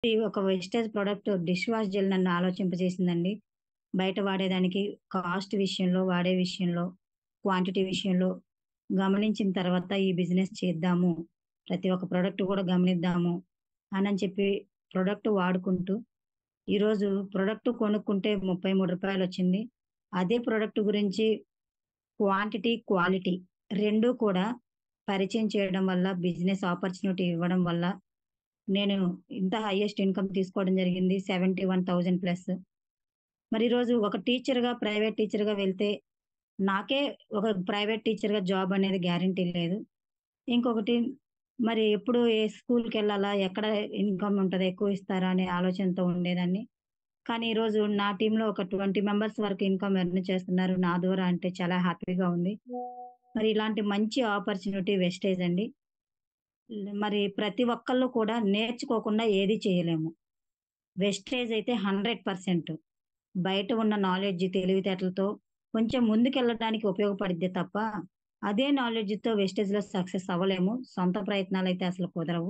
ఈ ఒక Vestige product dish wash gel నన్ను ఆలోచింపజేసిందండి. బయట వాడేదానికి కాస్ట్ విషయంలో, వాడే విషయంలో, క్వాంటిటీ విషయంలో గమనించిన తర్వాత ఈ బిజినెస్ చేద్దాము. ప్రతి ఒక్క ప్రొడక్ట్ కూడా గమనిద్దాము అనని చెప్పి ప్రొడక్ట్ వాడుకుంటూ ఈరోజు ప్రొడక్ట్ కొనుక్కుంటే రూ. 33 వచ్చింది. అదే ప్రొడక్ట్ గురించి క్వాంటిటీ, క్వాలిటీ 2 కూడా పరిచయం చేయడం వల్ల బిజినెస్ ఆపర్చునిటీ ఇవ్వడం వల్ల నేను ఇంత హైయెస్ట్ ఇన్‌కమ్ తీసుకోవడం జరిగింది. 71,000 ప్లస్. మరి ఈరోజు ఒక టీచర్‌గా ప్రైవేట్ టీచర్‌గా వెళ్తే నాకే ఒక ప్రైవేట్ టీచర్‌గా జాబ్ అనేది గ్యారంటీ లేదు. ఇంకొకటి మరి ఎప్పుడు ఏ స్కూల్‌కెళ్ళాలా? ఎక్కడ ఇన్‌కమ్ ఉంటది? ఎక్కువ ఇస్తారా? అనే ఆలోచనతో ఉండేదాన్ని. కానీ ఈరోజు నా టీమ్‌లో ఒక 20 మెంబర్స్ వరకు ఇన్‌కమ్ ఎర్న్ చేస్తున్నారు. నా ద్వారా అంటే చాలా హ్యాపీగా ఉంది. మరి ఇలాంటి మంచి ఆపర్చునిటీ వెస్టేజ్ అండి. మరి ప్రతి ఒక్కళ్ళు కూడా నేర్చుకోకుండా ఏది చేయలేము. వెస్టేజ్ అయితే 100% బయట ఉన్న నాలెడ్జ్, తెలివితేటలతో కొంచెం ముందుకెళ్ళడానికి ఉపయోగపడిద్దే తప్ప, అదే నాలెడ్జ్‌తో వెస్టేజ్‌లో సక్సెస్ అవ్వలేము. సొంత ప్రయత్నాలైతే అసలు కుదరవు.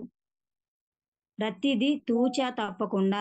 ప్రతీదీ తూచా తప్పకుండా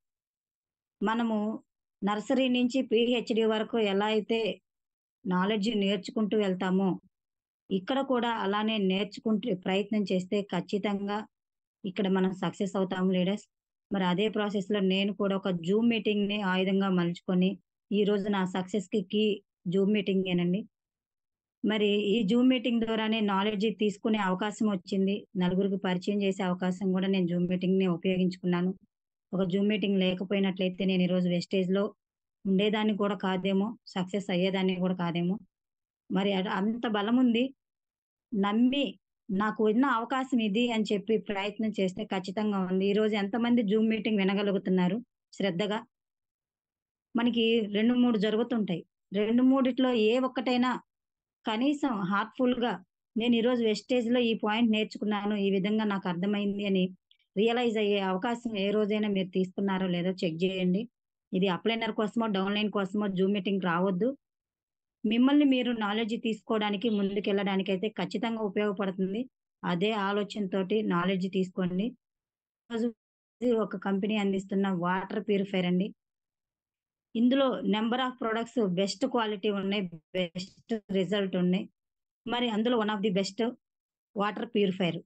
మనము నర్సరీ నుంచి పీహెచ్‌డీ వరకు ఎలా అయితే నాలెడ్జ్ నేర్చుకుంటూ వెళ్తామో, ఇక్కడ కూడా అలానే నేర్చుకుంటూ ప్రయత్నం చేస్తే ఖచ్చితంగా ఇక్కడ మనం సక్సెస్ అవుతాము లీడర్స్. మరి అదే ప్రాసెస్‌లో నేను కూడా ఒక జూమ్ మీటింగ్‌ని ఆయుధంగా మలుచుకొని ఈరోజు నా సక్సెస్‌కి కీ జూమ్ మీటింగేనండి. మరి ఈ జూమ్ మీటింగ్ ద్వారానే నాలెడ్జ్ తీసుకునే అవకాశం వచ్చింది. నలుగురికి పరిచయం చేసే అవకాశం కూడా నేను జూమ్ మీటింగ్‌ని ఉపయోగించుకున్నాను. ఒక జూమ్ మీటింగ్ లేకపోయినట్లయితే నేను ఈరోజు వెస్టేజ్‌లో ఉండేదాన్ని కూడా కాదేమో, సక్సెస్ అయ్యేదాన్ని కూడా కాదేమో. మరి అడ అంత బలముంది. నమ్మి నాకు ఉన్న అవకాశం ఇది అని చెప్పి ప్రయత్నం చేస్తే ఖచ్చితంగా ఉంది. ఈరోజు ఎంతమంది జూమ్ మీటింగ్ వినగలుగుతున్నారు శ్రద్ధగా? మనకి 2, 3 జరుగుతుంటాయి. 2, మూడిట్లో ఏ ఒక్కటైనా కనీసం హార్ట్‌ఫుల్‌గా నేను ఈరోజు వెస్టేజ్‌లో ఈ పాయింట్ నేర్చుకున్నాను. ఈ విధంగా నాకు అర్థమైంది అని రియలైజ్ అయ్యే అవకాశం ఏ రోజైనా మీరు తీసుకున్నారో లేదో చెక్ చేయండి. ఇది అప్‌లైనర్ కోసమో, డౌన్‌లైన్ కోసమో జూమ్ మీటింగ్‌కి రావద్దు. మిమ్మల్ని మీరు నాలెడ్జ్ తీసుకోవడానికి ముందుకెళ్ళడానికైతే ఖచ్చితంగా ఉపయోగపడుతుంది. అదే ఆలోచనతోటి నాలెడ్జ్ తీసుకోండి. ఈరోజు ఒక కంపెనీ అందిస్తున్న వాటర్ ప్యూరిఫైయర్ అండి. ఇందులో number of products best quality ఉన్నాయి. బెస్ట్ రిజల్ట్ ఉన్నాయి. మరి అందులో one of the best water purifier.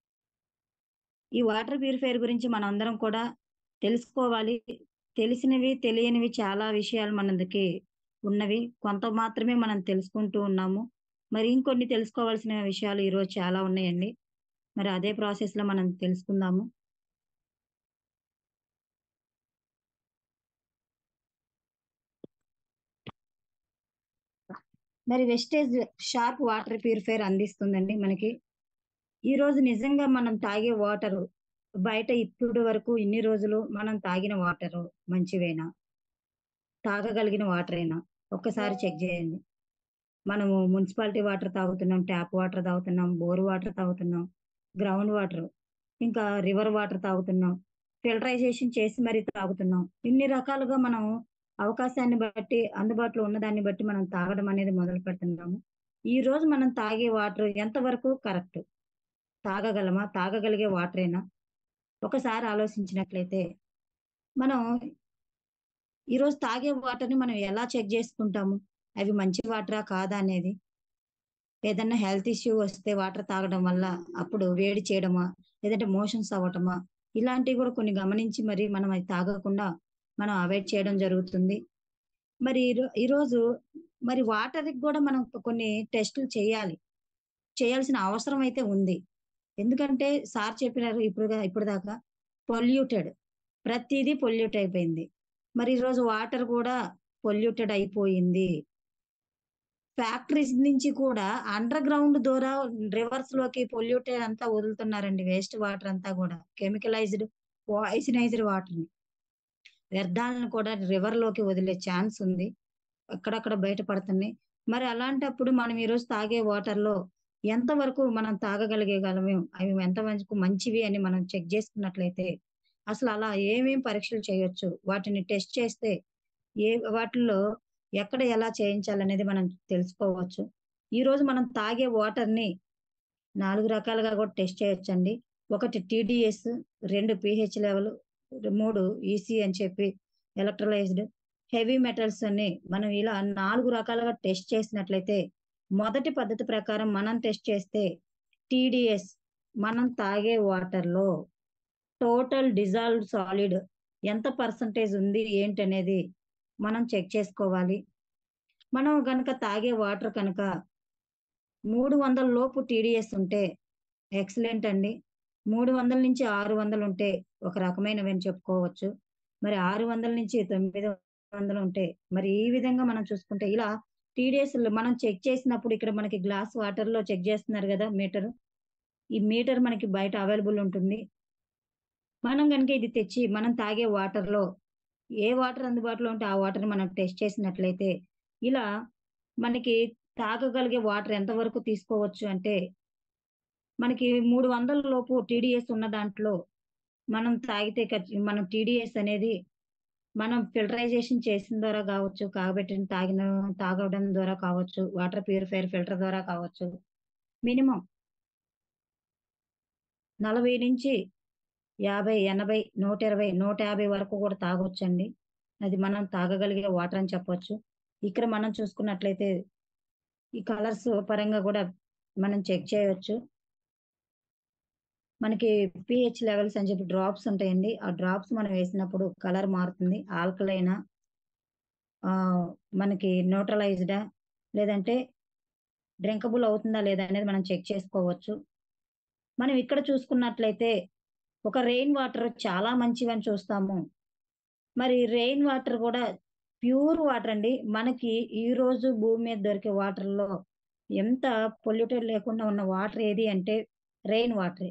ఈ వాటర్ ప్యూరిఫైయర్ గురించి మనందరం కూడా తెలుసుకోవాలి. తెలిసినవి, తెలియనివి చాలా విషయాలు మనకి ఉన్నవి. కొంత మాత్రమే మనం తెలుసుకుంటూ ఉన్నాము. మరి ఇంకొన్ని తెలుసుకోవాల్సిన విషయాలు ఈరోజు చాలా ఉన్నాయండి. మరి అదే ప్రాసెస్‌లో మనం తెలుసుకుందాము. మరి వెస్టేజ్ షార్ప్ వాటర్ ప్యూరిఫైయర్ అందిస్తుందండి మనకి. ఈరోజు నిజంగా మనం తాగే వాటరు బయట ఇప్పటి వరకు ఇన్ని రోజులు మనం తాగిన వాటరు మంచివేనా? తాగగలిగిన వాటరేనా? ఒక్కసారి చెక్ చేయండి. మనము మున్సిపాలిటీ వాటర్ తాగుతున్నాం, ట్యాప్ వాటర్ తాగుతున్నాం, బోర్ వాటర్ తాగుతున్నాం, గ్రౌండ్ వాటర్, ఇంకా రివర్ వాటర్ తాగుతున్నాం. ఫిల్టరైజేషన్ చేసి మరీ తాగుతున్నాం. ఇన్ని రకాలుగా మనం అవకాశాన్ని బట్టి, అందుబాటులో ఉన్నదాన్ని బట్టి మనం తాగడం అనేది మొదలు పెడుతున్నాము. ఈరోజు మనం తాగే వాటర్ ఎంతవరకు కరెక్ట్? తాగగలమా? తాగగలిగే వాటరేనా? ఒకసారి ఆలోచించినట్లయితే మనం ఈరోజు తాగే వాటర్‌ని మనం ఎలా చెక్ చేసుకుంటాము? అవి మంచి వాటరా? కాదా? అనేది. ఏదన్నా హెల్త్ ఇష్యూ వస్తే వాటర్ తాగడం వల్ల అప్పుడు వేడి చేయడమా? లేదంటే మోషన్స్ అవ్వటమా? ఇలాంటివి కూడా కొన్ని గమనించి మరి మనం అవి తాగకుండా మనం అవాయిడ్ చేయడం జరుగుతుంది. మరి ఈరో ఈరోజు మరి వాటర్‌కి కూడా మనం కొన్ని టెస్టులు చేయాలి. చేయాల్సిన అవసరం అయితే ఉంది. ఎందుకంటే సార్ చెప్పినారు ఇప్పుడుగా ఇప్పటిదాకా పొల్యూటెడ్. ప్రతీదీ పొల్యూట్ అయిపోయింది. మరి ఈరోజు వాటర్ కూడా పొల్యూటెడ్ అయిపోయింది. ఫ్యాక్టరీస్ నుంచి కూడా అండర్ గ్రౌండ్ ద్వారా రివర్స్‌లోకి పొల్యూటెడ్ అంతా వదులుతున్నారండి. వేస్ట్ వాటర్ అంతా కూడా. కెమికలైజ్డ్, పాయిజనైజ్డ్ వాటర్‌ని. వ్యర్థాలను కూడా రివర్‌లోకి వదిలే ఛాన్స్ ఉంది. అక్కడక్కడ బయట పడుతున్నాయి. మరి అలాంటప్పుడు మనం ఈరోజు తాగే వాటర్‌లో ఎంతవరకు మనం తాగగలిగేగలము? అవి ఎంత వరకు మంచివి అని మనం చెక్ చేసుకున్నట్లయితే అసలు అలా ఏమేం పరీక్షలు చేయొచ్చు? వాటిని టెస్ట్ చేస్తే ఏ వాటిల్లో ఎక్కడ ఎలా చేయించాలనేది మనం తెలుసుకోవచ్చు. ఈరోజు మనం తాగే వాటర్‌ని 4 రకాలుగా కూడా టెస్ట్ చేయొచ్చండి. ఒకటి టీడీఎస్, 2 పీహెచ్ లెవెల్, మూడు ఈసీ అని చెప్పి ఎలక్ట్రోలైజ్డ్ హెవీ మెటల్స్ అన్ని మనం ఇలా నాలుగు రకాలుగా టెస్ట్ చేసినట్లయితే మొదటి పద్ధతి ప్రకారం మనం టెస్ట్ చేస్తే టీడీఎస్ మనం తాగే వాటర్ లో టోటల్ డిజాల్వ్డ్ సాలిడ్ ఎంత పర్సంటేజ్ ఉంది ఏంటనేది మనం చెక్ చేసుకోవాలి మనం కనుక తాగే వాటర్ కనుక మూడు వందల లోపు టీడీఎస్ ఉంటే ఎక్సలెంట్ అండి మూడు వందల నుంచి ఆరు వందలు ఉంటే ఒక రకమైనవి అని చెప్పుకోవచ్చు మరి ఆరు వందల నుంచి తొమ్మిది వందలు ఉంటే మరి ఈ విధంగా మనం చూసుకుంటే ఇలా టీడీఎస్ మనం చెక్ చేసినప్పుడు ఇక్కడ మనకి గ్లాస్ వాటర్ లో చెక్ చేస్తున్నారు కదా మీటర్ ఈ మీటర్ మనకి బయట అవైలబుల్ ఉంటుంది మనం కనుక ఇది తెచ్చి మనం తాగే వాటర్ లో ఏ వాటర్ అందుబాటులో ఉంటే ఆ వాటర్ మనం టెస్ట్ చేసినట్లయితే ఇలా మనకి తాగగలిగే వాటర్ ఎంతవరకు తీసుకోవచ్చు అంటే మనకి మూడు వందల లోపు టీడీఎస్ ఉన్న దాంట్లో మనం తాగితే ఖచ్చి- మనం టీడీఎస్ అనేది మనం ఫిల్టరైజేషన్ చేసిన ద్వారా కావచ్చు కాగబెట్టిన తాగిన తాగడం ద్వారా కావచ్చు వాటర్ ప్యూరిఫైర్ ఫిల్టర్ ద్వారా కావచ్చు మినిమం నలభై నుంచి యాభై ఎనభై నూట ఇరవై నూట యాభై వరకు కూడా తాగొచ్చండి అది మనం తాగగలిగే వాటర్ అని చెప్పొచ్చు ఇక్కడ మనం చూసుకున్నట్లయితే ఈ కలర్స్ పరంగా కూడా మనం చెక్ చేయొచ్చు మనకి పిహెచ్ లెవెల్స్ అని చెప్పి డ్రాప్స్ ఉంటాయండి ఆ డ్రాప్స్ మనం వేసినప్పుడు కలర్ మారుతుంది ఆల్కలైనా మనకి న్యూట్రలైజ్డా లేదంటే డ్రింకబుల్ అవుతుందా లేదా అనేది మనం చెక్ చేసుకోవచ్చు మనం ఇక్కడ చూసుకున్నట్లయితే ఒక రెయిన్ వాటర్ చాలా మంచివని చూస్తాము మరి రెయిన్ వాటర్ కూడా ప్యూర్ వాటర్ అండి మనకి ఈ రోజు భూమి మీద దొరికే వాటర్ లో ఎంత పొల్యూటెడ్ లేకుండా ఉన్న వాటర్ ఏది అంటే రెయిన్ వాటరే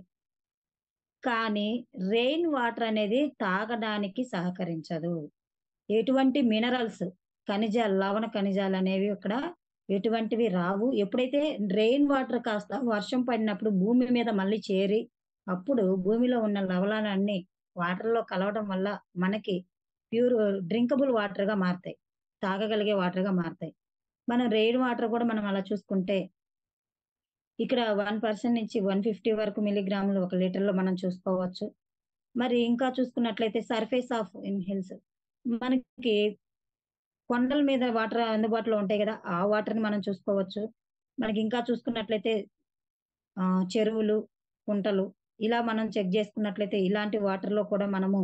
కానీ రెయిన్ వాటర్ అనేది తాగడానికి సహకరించదు ఎటువంటి మినరల్స్ ఖనిజాలు లవణ ఖనిజాలు అనేవి ఇక్కడ ఎటువంటివి రావు ఎప్పుడైతే రెయిన్ వాటర్ కాస్త వర్షం పడినప్పుడు భూమి మీద మళ్ళీ చేరి అప్పుడు భూమిలో ఉన్న లవణాలన్నీ వాటర్ లో కలవడం వల్ల మనకి ప్యూర్ డ్రింకబుల్ వాటర్ గా మారుతాయి తాగగలిగే వాటర్ గా మారుతాయి మనం రెయిన్ వాటర్ కూడా మనం అలా చూసుకుంటే ఇక్కడ వన్ పర్సెంట్ నుంచి వన్ ఫిఫ్టీ వరకు మిల్లీగ్రాములు ఒక లీటర్ లో మనం చూసుకోవచ్చు మరి ఇంకా చూసుకున్నట్లయితే సర్ఫేస్ ఆఫ్ ఇన్ హిల్స్ మనకి కొండల మీద వాటర్ అందుబాటులో ఉంటాయి కదా ఆ వాటర్ ని మనం చూసుకోవచ్చు మనకి ఇంకా చూసుకున్నట్లయితే ఆ చెరువులు కుంటలు ఇలా మనం చెక్ చేసుకున్నట్లయితే ఇలాంటి వాటర్ లో కూడా మనము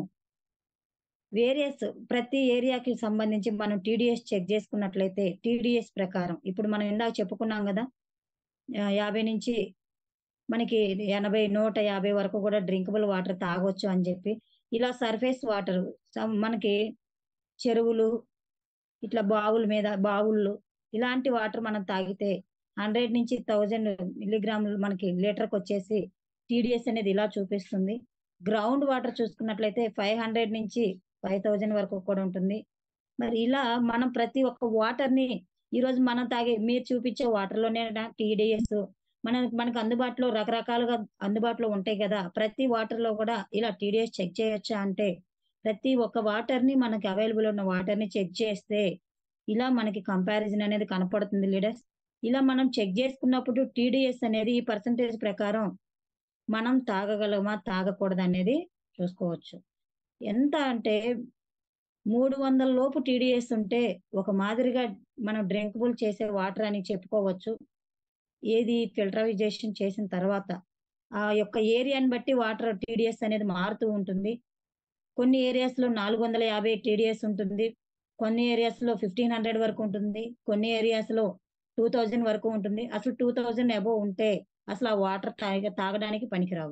వేరియస్ ప్రతి ఏరియాకి సంబంధించి మనం టీడీఎస్ చెక్ చేసుకున్నట్లయితే టీడీఎస్ ప్రకారం ఇప్పుడు మనం ఇందాక చెప్పుకున్నాం కదా ఆ, యాభై నుంచి మనకి ఎనభై నూట యాభై వరకు కూడా డ్రింకబుల్ వాటర్ తాగొచ్చు అని చెప్పి ఇలా సర్ఫేస్ వాటర్ మనకి చెరువులు ఇట్లా బావుల మీద బావుల్లో ఇలాంటి వాటర్ మనం తాగితే హండ్రెడ్ నుంచి థౌజండ్ మిల్లీగ్రాములు మనకి లీటర్కి వచ్చేసి టీడీఎస్ అనేది ఇలా చూపిస్తుంది గ్రౌండ్ వాటర్ చూసుకున్నట్లయితే ఫైవ్ హండ్రెడ్ నుంచి ఫైవ్ థౌజండ్ వరకు కూడా ఉంటుంది మరి ఇలా మనం ప్రతి ఒక్క వాటర్ ని ఈ రోజు మనం తాగే మీరు చూపించే వాటర్ లోనే టీడీఎస్ మన మనకు అందుబాటులో రకరకాలుగా అందుబాటులో ఉంటాయి కదా ప్రతి వాటర్ లో కూడా ఇలా టీడీఎస్ చెక్ చేయొచ్చా అంటే ప్రతి ఒక్క వాటర్ ని మనకి అవైలబుల్ ఉన్న వాటర్ ని చెక్ చేస్తే ఇలా మనకి కంపారిజన్ అనేది కనపడుతుంది లీడర్స్ ఇలా మనం చెక్ చేసుకున్నప్పుడు టీడీఎస్ అనేది ఈ పర్సంటేజ్ ప్రకారం మనం తాగగలమా తాగకూడదు అనేది చూసుకోవచ్చు ఎంత అంటే మూడు వందల లోపు టీడీఎస్ ఉంటే ఒక మాదిరిగా మనం డ్రింకబుల్ చేసే వాటర్ అని చెప్పుకోవచ్చు ఏది ఫిల్టరైజేషన్ చేసిన తర్వాత ఆ యొక్క ఏరియాని బట్టి వాటర్ టీడీఎస్ అనేది మారుతూ ఉంటుంది కొన్ని ఏరియాస్ లో నాలుగు వందల యాభై టీడీఎస్ ఉంటుంది కొన్ని ఏరియాస్ లో ఫిఫ్టీన్ హండ్రెడ్ వరకు ఉంటుంది కొన్ని ఏరియాస్ లో టూ థౌజండ్ వరకు ఉంటుంది అసలు టూ థౌజండ్ అబోవ్ ఉంటే అసలు ఆ వాటర్ తాగ తాగడానికి పనికిరావు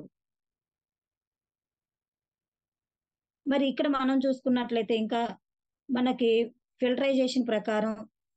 మరి ఇక్కడ మనం చూసుకున్నట్లయితే ఇంకా మనకి ఫిల్టరైజేషన్ ప్రకారం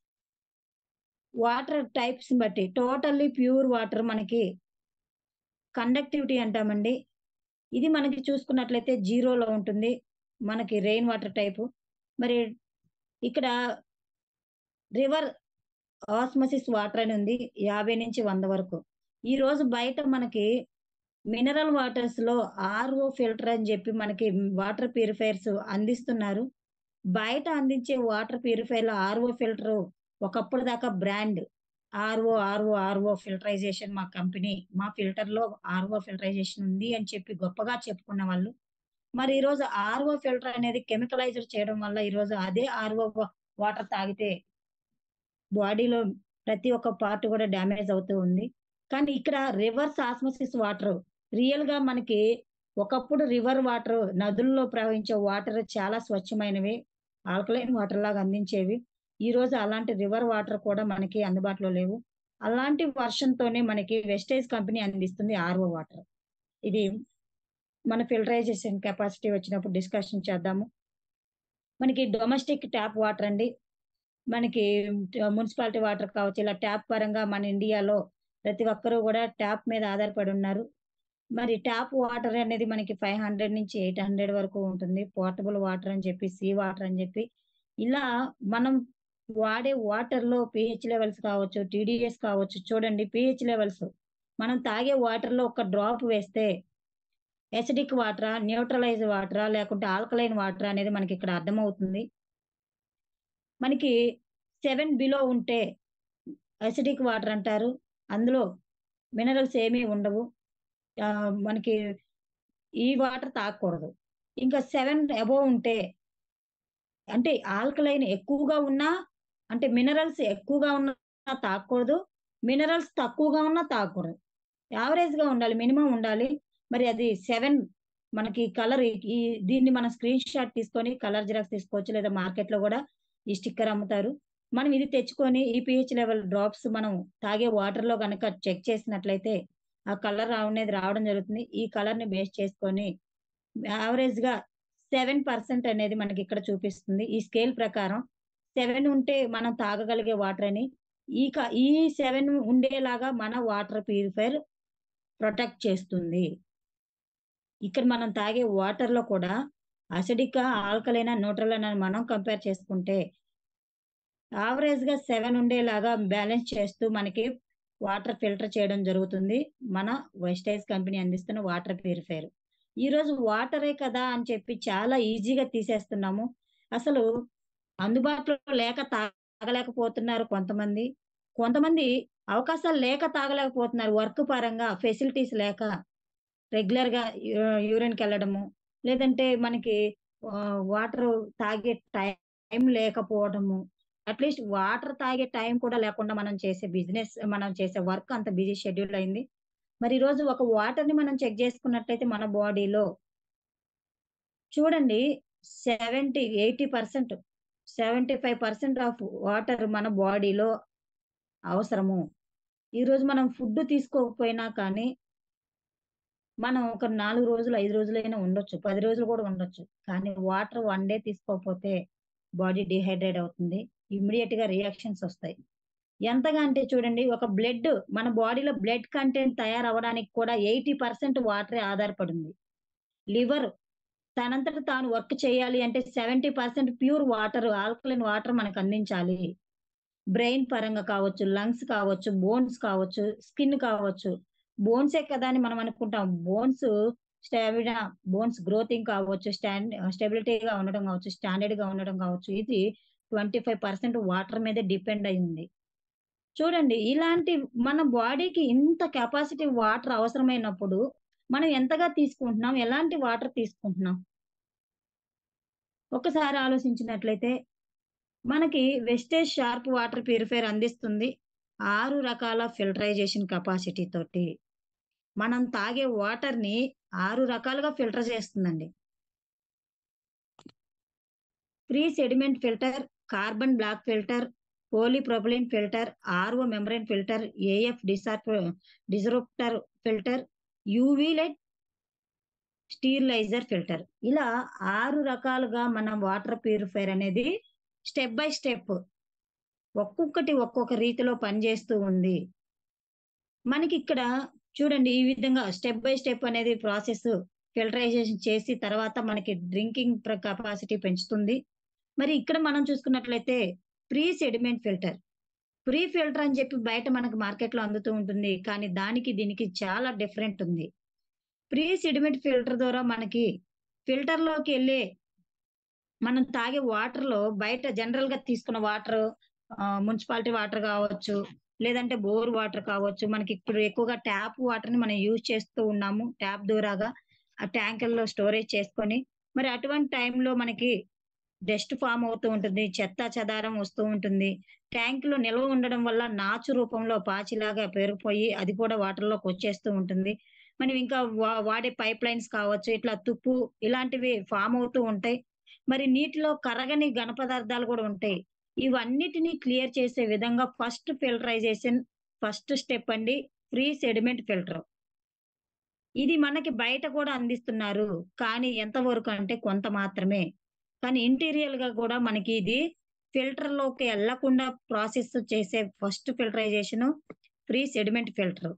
వాటర్ టైప్స్ బట్టి టోటల్లీ ప్యూర్ వాటర్ మనకి కండక్టివిటీ అంటామండి ఇది మనకి చూసుకున్నట్లయితే జీరోలో ఉంటుంది మనకి రెయిన్ వాటర్ టైపు మరి ఇక్కడ రివర్ ఆస్మసిస్ వాటర్ అని ఉంది యాభై నుంచి వంద వరకు ఈ రోజు బయట మనకి మినరల్ వాటర్స్ లో ఆర్ఓ ఫిల్టర్ అని చెప్పి మనకి వాటర్ ప్యూరిఫైర్స్ అందిస్తున్నారు బయట అందించే వాటర్ ప్యూరిఫైర్ లో ఆర్ఓ ఫిల్టర్ ఒకప్పుడు దాకా brand RO RO RO filterization మా కంపెనీ మా ఫిల్టర్ లో ఆర్ఓ ఫిల్టరైజేషన్ ఉంది అని చెప్పి గొప్పగా చెప్పుకున్న వాళ్ళు మరి ఈ రోజు ఆర్ఓ ఫిల్టర్ అనేది కెమికలైజ్డ్ చేయడం వల్ల ఈ రోజు అదే ఆర్ఓ వాటర్ తాగితే బాడీలో ప్రతి ఒక్క పార్ట్ కూడా డ్యామేజ్ అవుతూ ఉంది కానీ ఇక్కడ రివర్స్ ఆస్మోసిస్ వాటర్ రియల్ గా మనకి ఒకప్పుడు రివర్ వాటర్ నదుల్లో ప్రవహించే వాటర్ చాలా స్వచ్ఛమైనవి ఆల్కలైన్ వాటర్ లాగా అందించేవి ఈ రోజు అలాంటి రివర్ వాటర్ కూడా మనకి అందుబాటులో లేవు అలాంటి వర్షంతోనే మనకి వెస్టేజ్ కంపెనీ అందిస్తుంది ఆర్ఓ వాటర్ ఇది మన ఫిల్టరైజేషన్ కెపాసిటీ వచ్చినప్పుడు డిస్కషన్ చేద్దాము మనకి డొమెస్టిక్ ట్యాప్ వాటర్ అండి మనకి మున్సిపాలిటీ వాటర్ కావచ్చు ఇలా ట్యాప్ పరంగా మన ఇండియాలో ప్రతి ఒక్కరూ కూడా ట్యాప్ మీద ఆధారపడి ఉన్నారు మరి ట్యాప్ వాటర్ అనేది మనకి ఫైవ్ హండ్రెడ్ నుంచి ఎయిట్ హండ్రెడ్ వరకు ఉంటుంది పోర్టబుల్ వాటర్ అని చెప్పి సీ వాటర్ అని చెప్పి ఇలా మనం వాడే వాటర్ లో పిహెచ్ లెవెల్స్ కావచ్చు టీడీఎస్ కావచ్చు చూడండి పిహెచ్ లెవెల్స్ మనం తాగే వాటర్ లో ఒక డ్రాప్ వేస్తే ఎసిడిక్ వాటరా న్యూట్రలైజ్ వాటరా లేకుంటే ఆల్కలైన్ వాటర్ అనేది మనకి ఇక్కడ అర్థమవుతుంది మనకి సెవెన్ బిలో ఉంటే అసిడిక్ వాటర్ అంటారు అందులో మినరల్స్ ఏమీ ఉండవు ఆ, మనకి ఈ వాటర్ తాగకూడదు ఇంకా సెవెన్ అబోవ్ ఉంటే అంటే ఆల్కలైన్ ఎక్కువగా ఉన్నా అంటే మినరల్స్ ఎక్కువగా ఉన్నా తాగకూడదు మినరల్స్ తక్కువగా ఉన్నా తాగకూడదు యావరేజ్ గా ఉండాలి మినిమం ఉండాలి మరి అది సెవెన్ మనకి కలర్ ఈ దీన్ని మనం స్క్రీన్ షాట్ తీసుకొని కలర్ జిరాక్స్ తీసుకోవచ్చు లేదా మార్కెట్ లో కూడా ఈ స్టిక్కర్ అమ్ముతారు మనం ఇది తెచ్చుకొని ఈ పిహెచ్ లెవెల్ డ్రాప్స్ మనం తాగే వాటర్ లో కనుక చెక్ చేసినట్లయితే ఆ కలర్ అనేది రావడం జరుగుతుంది ఈ కలర్ ని బేస్ చేసుకొని యావరేజ్ గా సెవెన్ పర్సెంట్ అనేది మనకి ఇక్కడ చూపిస్తుంది ఈ స్కేల్ ప్రకారం సెవెన్ ఉంటే మనం తాగగలిగే వాటర్ అని ఈ క- ఈ సెవెన్ ఉండేలాగా మన వాటర్ ప్యూరిఫైర్ ప్రొటెక్ట్ చేస్తుంది ఇక్కడ మనం తాగే వాటర్ లో కూడా అసిడిక్ ఆల్కలైన న్యూట్రల్ అని మనం కంపేర్ చేసుకుంటే యావరేజ్ గా సెవెన్ ఉండేలాగా బ్యాలెన్స్ చేస్తూ మనకి వాటర్ ఫిల్టర్ చేయడం జరుగుతుంది మన వెస్టైజ్ కంపెనీ అందిస్తున్న వాటర్ ప్యూరిఫైర్ ఈ రోజు వాటరే కదా అని చెప్పి చాలా ఈజీగా తీసేస్తున్నాము అసలు అందుబాటులో లేక తాగలేకపోతున్నారు కొంతమంది కొంతమంది అవకాశాలు లేక తాగలేకపోతున్నారు వర్క్ పరంగా ఫెసిలిటీస్ లేక రెగ్యులర్ గా యూరిన్ కి వెళ్ళడము లేదంటే మనకి వాటర్ తాగే టైం లేకపోవడము అట్లీస్ట్ వాటర్ తాగే టైం కూడా లేకుండా మనం చేసే బిజినెస్ మనం చేసే వర్క్ అంత బిజీ షెడ్యూల్ అయింది మరి ఈ రోజు ఒక వాటర్ ని మనం చెక్ చేసుకున్నట్లయితే మన బాడీలో చూడండి seventy eighty percent seventy five percent of water మన బాడీలో అవసరము ఈ రోజు మనం ఫుడ్ తీసుకోకపోయినా కానీ మనం ఒక నాలుగు రోజులు ఐదు రోజులైనా ఉండొచ్చు పది రోజులు కూడా ఉండొచ్చు కానీ వాటర్ వన్ డే తీసుకోకపోతే బాడీ డిహైడ్రేట్ అవుతుంది ఇమ్మీడియట్ గా రియాక్షన్స్ వస్తాయి ఎంతగా అంటే చూడండి ఒక బ్లడ్ మన బాడీలో బ్లడ్ కంటెంట్ తయారవడానికి కూడా ఎయిటీ పర్సెంట్ వాటరే ఆధారపడింది లివర్ తనంతట తాను వర్క్ చేయాలి అంటే seventy percent pure water alkaline water మనకు అందించాలి బ్రెయిన్ పరంగా కావచ్చు లంగ్స్ కావచ్చు బోన్స్ కావచ్చు స్కిన్ కావచ్చు బోన్సే కదా అని మనం అనుకుంటాం బోన్స్ స్టామినా బోన్స్ గ్రోతింగ్ కావచ్చు స్టాండ్ స్టెబిలిటీగా ఉండడం కావచ్చు స్టాండర్డ్ గా ఉండడం కావచ్చు ఇది ట్వంటీ ఫైవ్ పర్సెంట్ వాటర్ మీద డిపెండ్ అయి ఉంది చూడండి ఇలాంటి మన బాడీకి ఇంత కెపాసిటీ వాటర్ అవసరమైనప్పుడు మనం ఎంతగా తీసుకుంటున్నాం ఎలాంటి వాటర్ తీసుకుంటున్నాం ఒకసారి ఆలోచించినట్లయితే మనకి వెస్టేజ్ షార్ప్ వాటర్ ప్యూరిఫైర్ అందిస్తుంది ఆరు రకాల ఫిల్టరైజేషన్ కెపాసిటీ తోటి మనం తాగే వాటర్ ని ఆరు రకాలుగా ఫిల్టర్ చేస్తుందండి pre sediment filter carbon block filter polypropylene filter RO membrane filter AF డిసార్ disruptor filter UV light sterilizer filter ఇలా ఆరు రకాలుగా మనం వాటర్ ప్యూరిఫైర్ అనేది స్టెప్ బై స్టెప్ ఒక్కొక్కటి ఒక్కొక్క రీతిలో పనిచేస్తూ ఉంది మనకి ఇక్కడ చూడండి ఈ విధంగా స్టెప్ బై స్టెప్ అనేది ప్రాసెస్ ఫిల్టరైజేషన్ చేసి తర్వాత మనకి డ్రింకింగ్ కెపాసిటీ పెంచుతుంది మరి ఇక్కడ మనం చూసుకున్నట్లయితే pre sediment filter pre filter అని చెప్పి బయట మనకు మార్కెట్ లో అందుతూ ఉంటుంది కానీ దానికి దీనికి చాలా డిఫరెంట్ ఉంది ప్రీ సెడిమెంట్ ఫిల్టర్ ద్వారా మనకి ఫిల్టర్ లోకి వెళ్ళే మనం తాగే వాటర్ లో బయట జనరల్ గా తీసుకున్న వాటర్ మున్సిపాలిటీ వాటర్ కావచ్చు లేదంటే బోర్ వాటర్ కావచ్చు మనకి ఇప్పుడు ఎక్కువగా ట్యాప్ వాటర్ ని మనం యూజ్ చేస్తూ ఉన్నాము ట్యాప్ ద్వారాగా ఆ ట్యాంకుల్లో స్టోరేజ్ చేసుకొని మరి అటువంటి టైంలో మనకి డస్ట్ ఫామ్ అవుతూ ఉంటుంది చెత్త చెదారం వస్తూ ఉంటుంది ట్యాంకులో నిల్వ ఉండడం వల్ల నాచు రూపంలో పాచిలాగా పేరుకుపోయి అది కూడా వాటర్లోకి వచ్చేస్తూ ఉంటుంది మనం ఇంకా వా- వాడే పైప్ లైన్స్ కావచ్చు ఇట్లా తుప్పు ఇలాంటివి ఫామ్ అవుతూ ఉంటాయి మరి నీటిలో కరగని ఘన పదార్థాలు కూడా ఉంటాయి ఇవన్నిటిని క్లియర్ చేసే విధంగా ఫస్ట్ ఫిల్టరైజేషన్ ఫస్ట్ స్టెప్ అండి ఫ్రీ సెడిమెంట్ ఫిల్టర్ ఇది మనకి బయట కూడా అందిస్తున్నారు కానీ ఎంతవరకు అంటే కొంత మాత్రమే కానీ ఇంటీరియర్ గా కూడా మనకి ఇది ఫిల్టర్ లోకి వెళ్లకుండా ప్రాసెస్ చేసే first filterization free sediment filter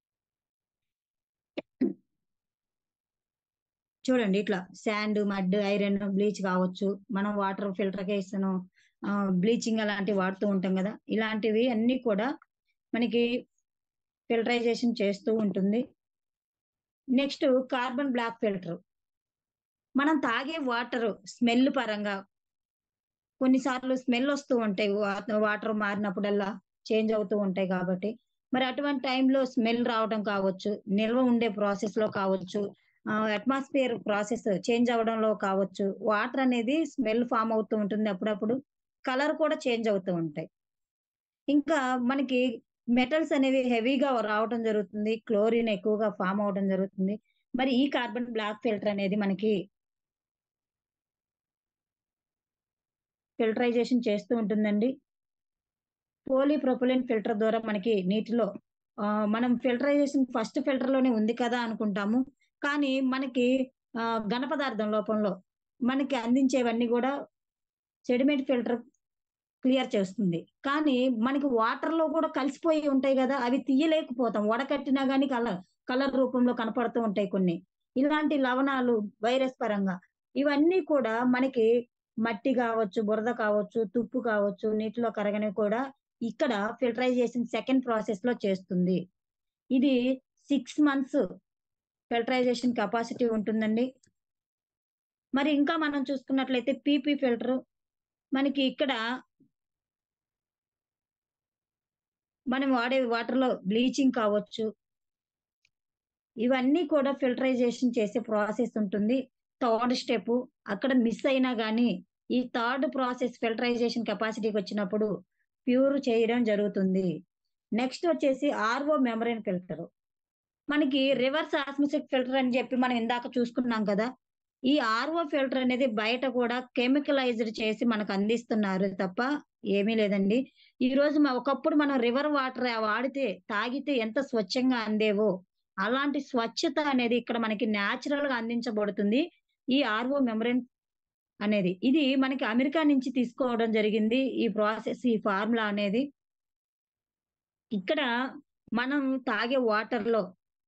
చూడండి ఇట్లా శాండ్ మడ్ ఐరన్ బ్లీచ్ కావచ్చు మనం వాటర్ ఫిల్టర్కేషన్ బ్లీచింగ్ అలాంటివి వాడుతూ ఉంటాం కదా ఇలాంటివి అన్ని కూడా మనకి ఫిల్టరైజేషన్ చేస్తూ ఉంటుంది నెక్స్ట్ కార్బన్ బ్లాక్ ఫిల్టర్ మనం తాగే వాటర్ స్మెల్ పరంగా కొన్నిసార్లు స్మెల్ వస్తూ ఉంటాయి వాటర్ మారినప్పుడల్లా చేంజ్ అవుతూ ఉంటాయి కాబట్టి మరి అటువంటి టైంలో స్మెల్ రావడం కావచ్చు నిల్వ ఉండే ప్రాసెస్ లో కావచ్చు అట్మాస్ఫియర్ ప్రాసెస్ చేంజ్ అవడంలో కావచ్చు వాటర్ అనేది స్మెల్ ఫామ్ అవుతూ ఉంటుంది అప్పుడప్పుడు కలర్ కూడా చేంజ్ అవుతూ ఉంటాయి ఇంకా మనకి మెటల్స్ అనేవి హెవీగా రావడం జరుగుతుంది క్లోరిన్ ఎక్కువగా ఫామ్ అవడం జరుగుతుంది మరి ఈ కార్బన్ బ్లాక్ ఫిల్టర్ అనేది మనకి ఫిల్టరైజేషన్ చేస్తూ ఉంటుందండి పోలీప్రొపిలిన్ ఫిల్టర్ ద్వారా మనకి నీటిలో ఆ, మనం ఫిల్టరైజేషన్ ఫస్ట్ ఫిల్టర్ లోనే ఉంది కదా అనుకుంటాము కానీ మనకి ఆ, ఘన పదార్థం లోపంలో మనకి అందించేవన్నీ కూడా సెడిమెంట్ ఫిల్టర్ క్లియర్ చేస్తుంది కానీ మనకి వాటర్ లో కూడా కలిసిపోయి ఉంటాయి కదా అవి తీయలేకపోతాం వడకట్టినా గానీ కలర్ కలర్ రూపంలో కనపడుతూ ఉంటాయి కొన్ని ఇలాంటి లవణాలు వైరస్ పరంగా ఇవన్నీ కూడా మనకి మట్టి కావచ్చు బురద కావచ్చు తుప్పు కావచ్చు నీటిలో కరగని కూడా ఇక్కడ ఫిల్టరైజేషన్ సెకండ్ ప్రాసెస్ లో చేస్తుంది ఇది సిక్స్ మంత్స్ ఫిల్టరైజేషన్ కెపాసిటీ ఉంటుందండి మరి ఇంకా మనం చూసుకున్నట్లయితే పీపీ ఫిల్టర్ మనకి ఇక్కడ మనం వాడే వాటర్ లో బ్లీచింగ్ కావచ్చు ఇవన్నీ కూడా ఫిల్టరైజేషన్ చేసే ప్రాసెస్ ఉంటుంది థర్డ్ స్టెప్ అక్కడ మిస్ అయినా గానీ ఈ థర్డ్ ప్రాసెస్ ఫిల్టరైజేషన్ కెపాసిటీకి వచ్చినప్పుడు ప్యూర్ చేయడం జరుగుతుంది నెక్స్ట్ వచ్చేసి ఆర్ఓ మెమరైన్ ఫిల్టర్ మనకి రివర్స్ ఆస్మోసిక్ ఫిల్టర్ అని చెప్పి మనం ఇందాక చూసుకున్నాం కదా ఈ ఆర్ఓ ఫిల్టర్ అనేది బయట కూడా కెమికలైజ్డ్ చేసి మనకు అందిస్తున్నారు తప్ప ఏమీ లేదండి ఈ రోజు మ- ఒకప్పుడు మనం రివర్ వాటర్ వాడితే తాగితే ఎంత స్వచ్ఛంగా అందేవో అలాంటి స్వచ్ఛత అనేది ఇక్కడ మనకి న్యాచురల్ గా అందించబడుతుంది ఈ ఆర్ఓ మెమరైన్ అనేది ఇది మనకి అమెరికా నుంచి తీసుకోవడం జరిగింది ఈ ప్రాసెస్ ఈ ఫార్ములా అనేది ఇక్కడ మనం తాగే వాటర్ లో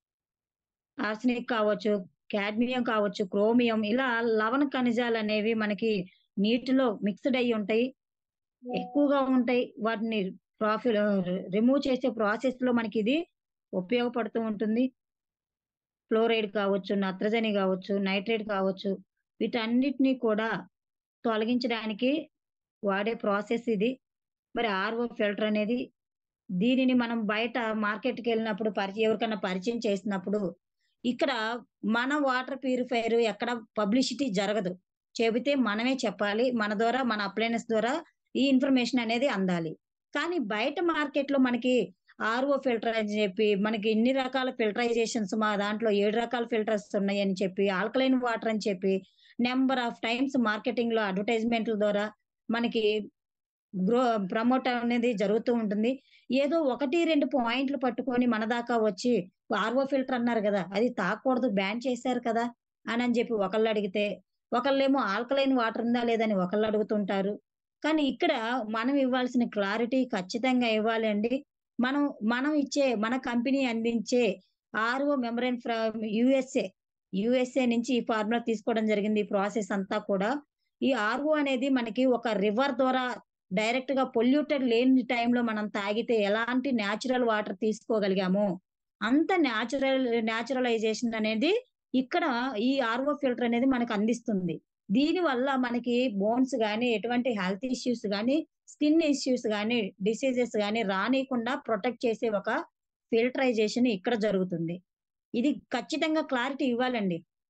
ఆర్సనిక్ కావచ్చు కాడ్మియం కావచ్చు క్రోమియం ఇలా లవణ ఖనిజాలు అనేవి మనకి నీటిలో మిక్స్డ్ అయి ఉంటాయి ఎక్కువగా ఉంటాయి వాటిని ప్రాఫిట్ రిమూవ్ చేసే ప్రాసెస్ లో మనకి ఇది ఉపయోగపడుతూ ఉంటుంది ఫ్లోరైడ్ కావచ్చు నత్రజని కావచ్చు నైట్రేట్ కావచ్చు వీటన్నిటిని కూడా తొలగించడానికి వాడే ప్రాసెస్ ఇది మరి ఆర్ఓ ఫిల్టర్ అనేది దీనిని మనం బయట మార్కెట్కి వెళ్ళినప్పుడు పరిచయం ఎవరికైనా పరిచయం చేసినప్పుడు ఇక్కడ మన వాటర్ ప్యూరిఫైయర్ ఎక్కడ పబ్లిసిటీ జరగదు చెబితే మనమే చెప్పాలి మన ద్వారా మన అప్లయన్స్ ద్వారా ఈ ఇన్ఫర్మేషన్ అనేది అందాలి కానీ బయట మార్కెట్ లో మనకి ఆర్ఓ ఫిల్టర్ అని చెప్పి మనకి ఇన్ని రకాల ఫిల్టరైజేషన్స్ మా దాంట్లో ఏడు రకాల ఫిల్టర్స్ ఉన్నాయి అని చెప్పి ఆల్కలైన్ వాటర్ అని చెప్పి నెంబర్ ఆఫ్ టైమ్స్ మార్కెటింగ్ లో అడ్వర్టైజ్మెంట్ల ద్వారా మనకి గ్రో ప్రమోట్ అనేది జరుగుతూ ఉంటుంది ఏదో ఒకటి రెండు పాయింట్లు పట్టుకొని మన దాకా వచ్చి ఆర్ఓ ఫిల్టర్ అన్నారు కదా అది తాకూడదు బ్యాన్ చేశారు కదా అని అని చెప్పి ఒకళ్ళు అడిగితే ఒకళ్ళేమో ఆల్కలైన్ వాటర్ ఉందా లేదని ఒకళ్ళు అడుగుతుంటారు కానీ ఇక్కడ మనం ఇవ్వాల్సిన క్లారిటీ ఖచ్చితంగా ఇవ్వాలి అండి మనం మనం ఇచ్చే మన కంపెనీ అందించే RO membrane from USA USA నుంచి ఈ ఫార్ములా తీసుకోవడం జరిగింది ఈ ప్రాసెస్ అంతా కూడా ఈ ఆర్ఓ అనేది మనకి ఒక రివర్ ద్వారా డైరెక్ట్ గా పొల్యూటెడ్ లేని టైంలో మనం తాగితే ఎలాంటి న్యాచురల్ వాటర్ తీసుకోగలిగామో అంత న్యాచురల్ న్యాచురలైజేషన్ అనేది ఇక్కడ ఈ ఆర్ఓ ఫిల్టర్ అనేది మనకు అందిస్తుంది దీని వల్ల మనకి బోన్స్ గానీ ఎటువంటి హెల్త్ ఇష్యూస్ గానీ స్కిన్ ఇష్యూస్ గానీ డిసీజెస్ గానీ రానియకుండా ప్రొటెక్ట్ చేసే ఒక ఫిల్టరైజేషన్ ఇక్కడ జరుగుతుంది ఇది ఖచ్చితంగా క్లారిటీ ఇవ్వాలండి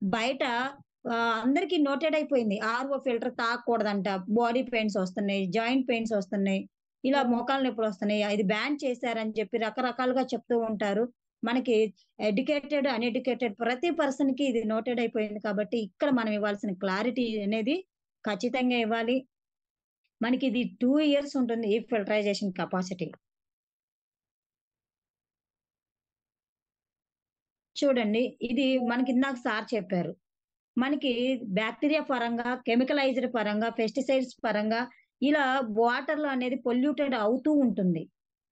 బయట ఆహ్, అందరికి నోటెడ్ అయిపోయింది. ఆర్‌ఓ ఫిల్టర్ తాగకూడదంట. బాడీ పెయిన్స్ వస్తున్నాయి. జాయింట్ పెయిన్స్ వస్తున్నాయి. ఇలా మోకాళ్ళ నొప్పులొస్తున్నాయి. ఇది బ్యాన్ చేశారని చెప్పి రకరకాలుగా చెప్తూ ఉంటారు. మనకి ఎడ్యుకేటెడ్, అన్‌ఎడ్యుకేటెడ్ ప్రతి పర్సన్‌కి ఇది నోటెడ్ అయిపోయింది కాబట్టి ఇక్కడ మనం ఇవ్వాల్సిన క్లారిటీ అనేది ఖచ్చితంగా ఇవ్వాలి. మనకిది 2 ఇయర్స్ ఉంటుంది ఈ ఫిల్టరైజేషన్ కెపాసిటీ. చూడండి. ఇది మనకి ఇందాక సార్ చెప్పారు. మనకి బాక్టీరియా పరంగా, కెమికలైజ్డ్ పరంగా, పెస్టిసైడ్స్ పరంగా ఇలా వాటర్‌లో అనేది పొల్యూటెడ్ అవుతూ ఉంటుంది.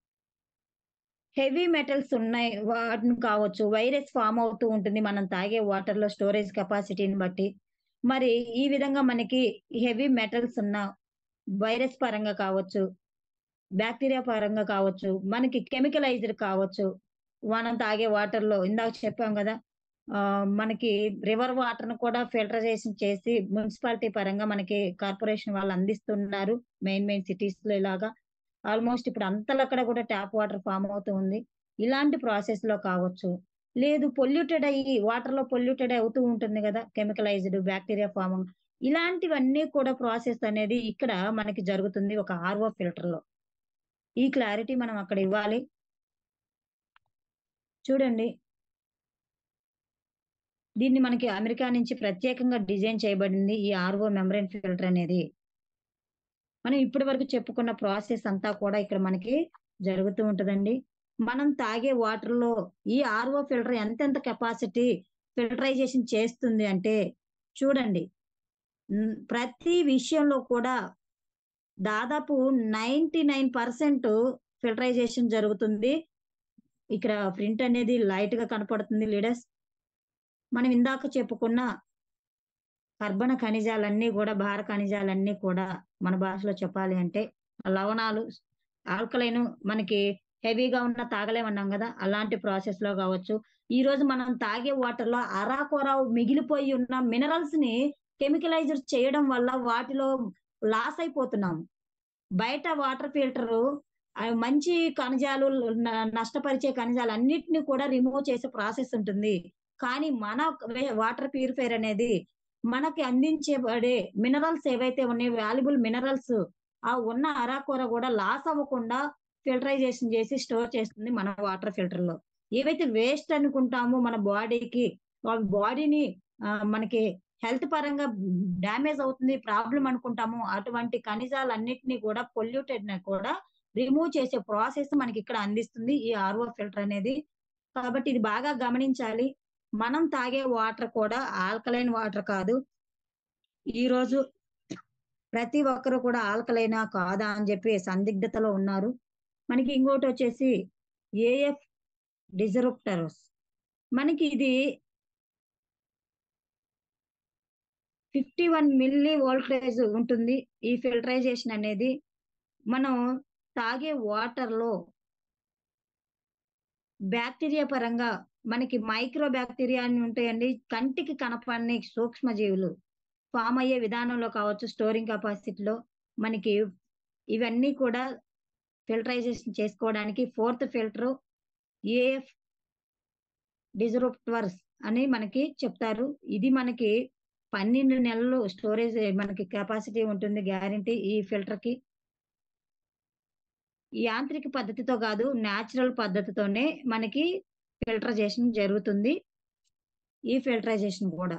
హెవీ మెటల్స్ ఉన్నాయి. వాటిని కావచ్చు. వైరస్ ఫార్మ్ అవుతూ ఉంటుంది. మనం తాగే వాటర్‌లో స్టోరేజ్ కెపాసిటీని బట్టి. మరి ఈ విధంగా మనకి హెవీ మెటల్స్ ఉన్న వైరస్ పరంగా కావచ్చు, బాక్టీరియా పరంగా కావచ్చు, మనకి కెమికలైజ్డ్ కావచ్చు. మనం తాగే వాటర్‌లో ఇందాక చెప్పాం గదా! ఆహ్, మనకి రివర్ వాటర్‌ని కూడా ఫిల్టరైజేషన్ చేసి మున్సిపాలిటీ పరంగా మనకి కార్పొరేషన్ వాళ్ళు అందిస్తున్నారు. మెయిన్ మెయిన్ సిటీస్‌లో ఇలాగా. ఆల్‌మోస్ట్ ఇప్పుడు అంతలక్కడ కూడా టాప్ వాటర్ ఫార్మ్ అవుతూ ఉంది. ఇలాంటి ప్రాసెస్‌లో కావచ్చు. లేదు పొల్యూటెడ్ అయ్యి వాటర్‌లో పొల్యూటెడ్ అవుతూ ఉంటుంది గదా! కెమికలైజ్డ్ బాక్టీరియా ఫార్మ్ ఇలాంటివన్నీ కూడా ప్రాసెస్ అనేది ఇక్కడ మనకి జరుగుతుంది ఒక ఆర్‌ఓ ఫిల్టర్‌లో. ఈ క్లారిటీ మనం అక్కడ ఇవ్వాలి. చూడండి. దీన్ని మనకి అమెరికా నుంచి ప్రత్యేకంగా డిజైన్ చేయబడింది. ఈ ఆర్‌ఓ మెంబ్రేన్ ఫిల్టర్ అనేది. మనం ఇప్పటి వరకు చెప్పుకున్న ప్రాసెస్ అంతా కూడా ఇక్కడ మనకి జరుగుతూ ఉంటదండి. మనం తాగే వాటర్‌లో ఈ ఆర్‌ఓ ఫిల్టర్ ఎంతెంత కెపాసిటీ ఫిల్టరైజేషన్ చేస్తుంది అంటే చూడండి. హ్మ్. ప్రతి విషయంలో కూడా దాదాపు 99% ఫిల్టరైజేషన్ జరుగుతుంది. ఇక్కడ ప్రింట్ అనేది లైట్‌గా కనపడుతుంది లీడర్స్. మనం ఇందాక చెప్పుకున్న కర్బన ఖనిజాలన్నీ గూడా, భార ఖనిజాలన్నీ కూడా మన భాషలో చెప్పాలి అంటే లవణాలు, ఆల్కలైన్ మనకి హెవీగా ఉన్న తాగలేమన్నాం గదా! అలాంటి ప్రాసెస్‌లో గావచ్చు. ఈరోజు మనం తాగే వాటర్‌లో అరాకొరా మిగిలిపోయి ఉన్న మినరల్స్‌ని కెమికలైజ్డ్ చేయడం వల్ల వాటిలో లాస్ అయిపోతున్నాము. బయట వాటర్ ఫిల్టరు ఆహ్, మంచి ఖనిజాలు న నష్టపరిచే ఖనిజాలన్నిటిని కూడా రిమూవ్ చేసే ప్రాసెస్ ఉంటుంది. కానీ మన వే వాటర్ ప్యూరిఫైయర్ అనేది మనకి అందించబడే మినరల్స్ ఏవైతే ఉన్నాయో వాల్యుబుల్ మినరల్స్ ఆ ఉన్న అరాకొర గూడా లాస్ అవ్వకుండా ఫిల్టరైజేషన్ చేసి స్టోర్ చేస్తుంది మన వాటర్ ఫిల్టర్‌లో. ఏవైతే వేస్ట్ అనుకుంటామో మన బాడీకి అవి బాడీని ఆహ్, మనకి హెల్త్ పరంగా డ్యామేజ్ అవుతుంది, ప్రాబ్లమ్ అనుకుంటామో అటువంటి ఖనిజాలన్నిటిని కూడా పొల్యూటెడ్‌ని కూడా రిమూవ్ చేసే ప్రాసెస్ మనకిక్కడ అందిస్తుంది ఈ ఆర్‌ఓ ఫిల్టర్ అనేది. కాబట్టి ఇది బాగా గమనించాలి. మనం తాగే వాటర్ కూడా ఆల్కలైన్ వాటర్ కాదు. ఈరోజు ప్రతి ఒక్కరు కూడా ఆల్కలైనా? కాదా? అని జెప్పి సందిగ్ధతలో ఉన్నారు. మనకి ఇంకోటొచ్చేసి ఏఎఫ్ డిసరప్టర్స్. మనకి ఇది 51 మిల్లీ వోల్టేజ్ ఉంటుంది. ఈ ఫిల్టరైజేషన్ అనేది. మనం తాగే వాటర్‌లో బాక్టీరియా పరంగా మనకి మైక్రో బాక్టీరియా అని ఉంటాయండి. కంటికి కనపడని సూక్ష్మజీవులు ఫార్మ్ అయ్యే విధానంలో కావచ్చు, స్టోరింగ్ కెపాసిటీలో మనకి ఇవన్నీ కూడా ఫిల్టరైజేషన్ చేసుకోవడానికి ఫోర్త్ ఫిల్టరు ఏఎఫ్ డిసరప్టర్స్ అని మనకి చెప్తారు. ఇది మనకి 12 నెలలు స్టోరేజ్ మనకి కెపాసిటీ ఉంటుంది గ్యారంటీ ఈ ఫిల్టర్‌కి. యాంత్రిక పద్ధతితో గాదు. నేచురల్ పద్ధతితోనే మనకి ఫిల్టరైజేషన్ జరుగుతుంది. ఈ ఫిల్టరైజేషన్ గూడా.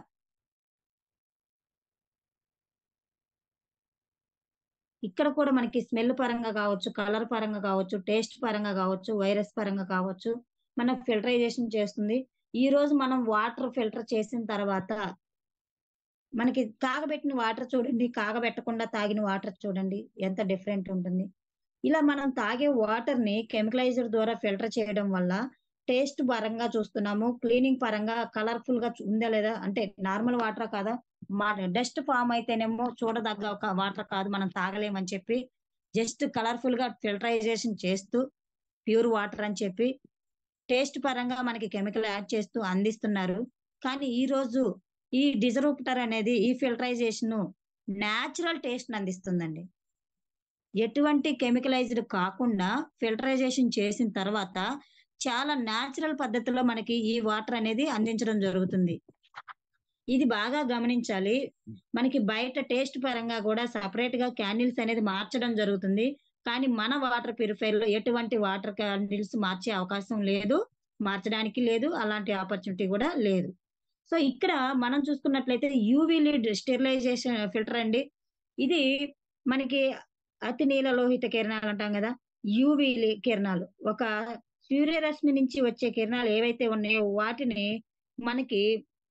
ఇక్కడ కూడా మనకి స్మెల్ పరంగా గావచ్చు, కలర్ పరంగా గావచ్చు, టేస్ట్ పరంగా గావచ్చు, వైరస్ పరంగా కావచ్చు, మన ఫిల్టరైజేషన్ చేస్తుంది. ఈరోజు మనం వాటర్ ఫిల్టర్ చేసిన తర్వాత మనకి కాగబెట్టిన వాటర్ చూడండి, కాగబెట్టకుండా తాగిన వాటర్ చూడండి ఎంత డిఫరెంట్ ఉంటుంది. ఇలా మనం తాగే వాటర్‌ని కెమికలైజ్డ్ ద్వారా ఫిల్టర్ చేయడం వల్ల టేస్ట్ పరంగా చూస్తున్నాము. క్లీనింగ్ పరంగా కలర్‌ఫుల్‌గా ఉందా లేదా అంటే నార్మల్ వాటరా కాదా? మా డస్ట్ ఫార్మ్ అయితేనేమో చూడదగ్గ ఒక వాటర్ కాదు. మనం తాగలేమని చెప్పి జస్ట్ కలర్‌ఫుల్‌గా ఫిల్టరైజేషన్ చేస్తూ ప్యూర్ వాటర్ అని చెప్పి టేస్ట్ పరంగా మనకి కెమికల్ యాడ్ చేస్తూ అందిస్తున్నారు. కానీ ఈరోజు ఈ డిసరప్టర్ అనేది ఈ ఫిల్టరైజేషను నేచురల్ టేస్ట్‌ని అందిస్తుందండి. ఎటువంటి కెమికలైజ్డ్ కాకుండా ఫిల్టరైజేషన్ చేసిన తర్వాత చాలా నేచురల్ పద్ధతిలో మనకి ఈ వాటర్ అనేది అందించడం జరుగుతుంది. ఇది బాగా గమనించాలి. మనకి బయట టేస్ట్ పరంగా గూడా సెపరేట్‌గా క్యాండిల్స్ అనేది మార్చడం జరుగుతుంది. కానీ మన వాటర్ ప్యూరిఫైయర్‌లో ఎటువంటి వాటర్ క్యాండిల్స్ మార్చే అవకాశం లేదు. మార్చడానికి లేదు. అలాంటి ఆపర్చునిటీ గూడా లేదు. సో, ఇక్కడ మనం చూసుకున్నట్లయితే యూవీ లీడ్ స్టెరిలైజేషన్ ఫిల్టర్ అండి. ఇది మనకి అతి నీల లోహిత కిరణాలు అంటాం గదా! యూవీ లే కిరణాలు. ఒక సూర్యరశ్మి నుంచి వచ్చే కిరణాలు ఏవైతే ఉన్నాయో వాటిని మనకి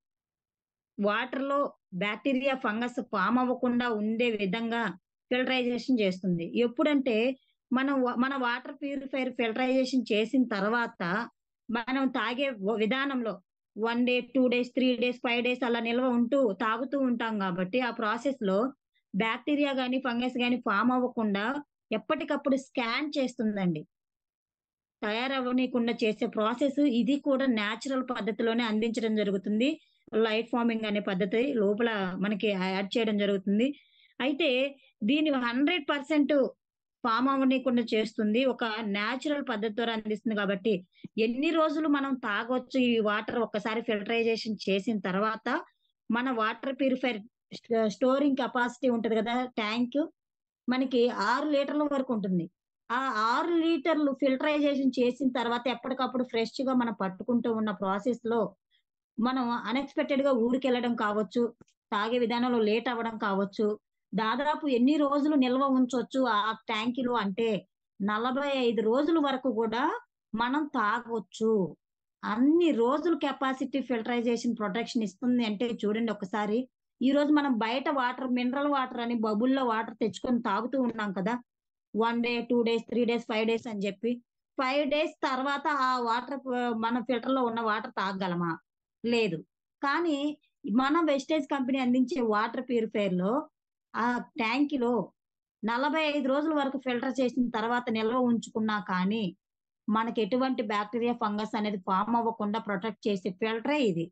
వాటర్‌లో బాక్టీరియా, ఫంగస్ ఫార్మ్ అవ్వకుండా ఉండే విధంగా ఫిల్టరైజేషన్ చేస్తుంది. ఎప్పుడంటే మనం వ మన వాటర్ ప్యూరిఫైయర్ ఫిల్టరైజేషన్ చేసిన తర్వాత మనం తాగే వ విధానంలో 1 డే, 2 డేస్, 3 డేస్, 5 డేస్ అలా నిల్వ ఉంటూ తాగుతూ ఉంటాం గాబట్టి ఆ ప్రాసెస్‌లో బాక్టీరియా గాని, ఫంగస్ గాని ఫార్మ్ అవ్వకుండా ఎప్పటికప్పుడు స్కాన్ చేస్తుందండి. తయారవ్వనీయకుండా చేసే ప్రాసెస్ ఇది కూడా నేచురల్ పద్ధతిలోనే అందించడం జరుగుతుంది. లైట్ ఫార్మింగ్ అనే పద్ధతి లోపల మనకి యాడ్ చేయడం జరుగుతుంది. అయితే దీన్ని 100% ఫార్మ్ అవ్వనీయకుండా చేస్తుంది. ఒక నేచురల్ పద్ధతి ద్వారా అందిస్తుంది కాబట్టి ఎన్ని రోజులు మనం తాగొచ్చు ఈ వాటర్ ఒక్కసారి ఫిల్టరైజేషన్ చేసిన తర్వాత మన వాటర్ ప్యూరిఫైయర్ స్ట స్టోరింగ్ కెపాసిటీ ఉంటది గదా! ట్యాంక్ మనకి 6 లీటర్ల వరకు ఉంటుంది. ఆ 6 లీటర్లు ఫిల్టరైజేషన్ చేసిన తర్వాత ఎప్పటికప్పుడు ఫ్రెష్‌గా మనం పట్టుకుంటూ ఉన్న ప్రాసెస్‌లో మనం అన్‌ఎక్స్‌పెక్టెడ్‌గా ఊరికెళ్ళడం కావచ్చు, తాగే విధానంలో లేట్ అవ్వడం కావచ్చు. దాదాపు ఎన్ని రోజులు నిల్వ ఉంచొచ్చు ఆ ట్యాంక్‌లో అంటే 45 రోజుల వరకు గూడా మనం తాగొచ్చు. అన్ని రోజులు కెపాసిటీ ఫిల్టరైజేషన్ ప్రొటెక్షన్ ఇస్తుంది అంటే చూడండి ఒక్కసారి. ఈరోజు మనం బయట వాటర్ మినరల్ వాటర్ అని బబుల్‌లో వాటర్ తెచ్చుకొని తాగుతూ ఉన్నాం కదా! 1 డే, 2 డేస్, 3 డేస్, 5 డేస్ అని జెప్పి. 5 డేస్ తర్వాత ఆ వాటర్ ప మన ఫిల్టర్‌లో ఉన్న వాటర్ తాగగలమా? లేదు. కానీ మన వెస్టేజ్ కంపెనీ అందించే వాటర్ ప్యూరిఫైయర్‌లో ఆ ట్యాంక్‌లో 45 రోజుల వరకు ఫిల్టర్ చేసిన తర్వాత నిల్వ ఉంచుకున్నా కానీ మనకి ఎటువంటి బాక్టీరియా, ఫంగస్ అనేది ఫార్మ్ అవ్వకుండా ప్రొటెక్ట్ చేసే ఫిల్టరే ఇది.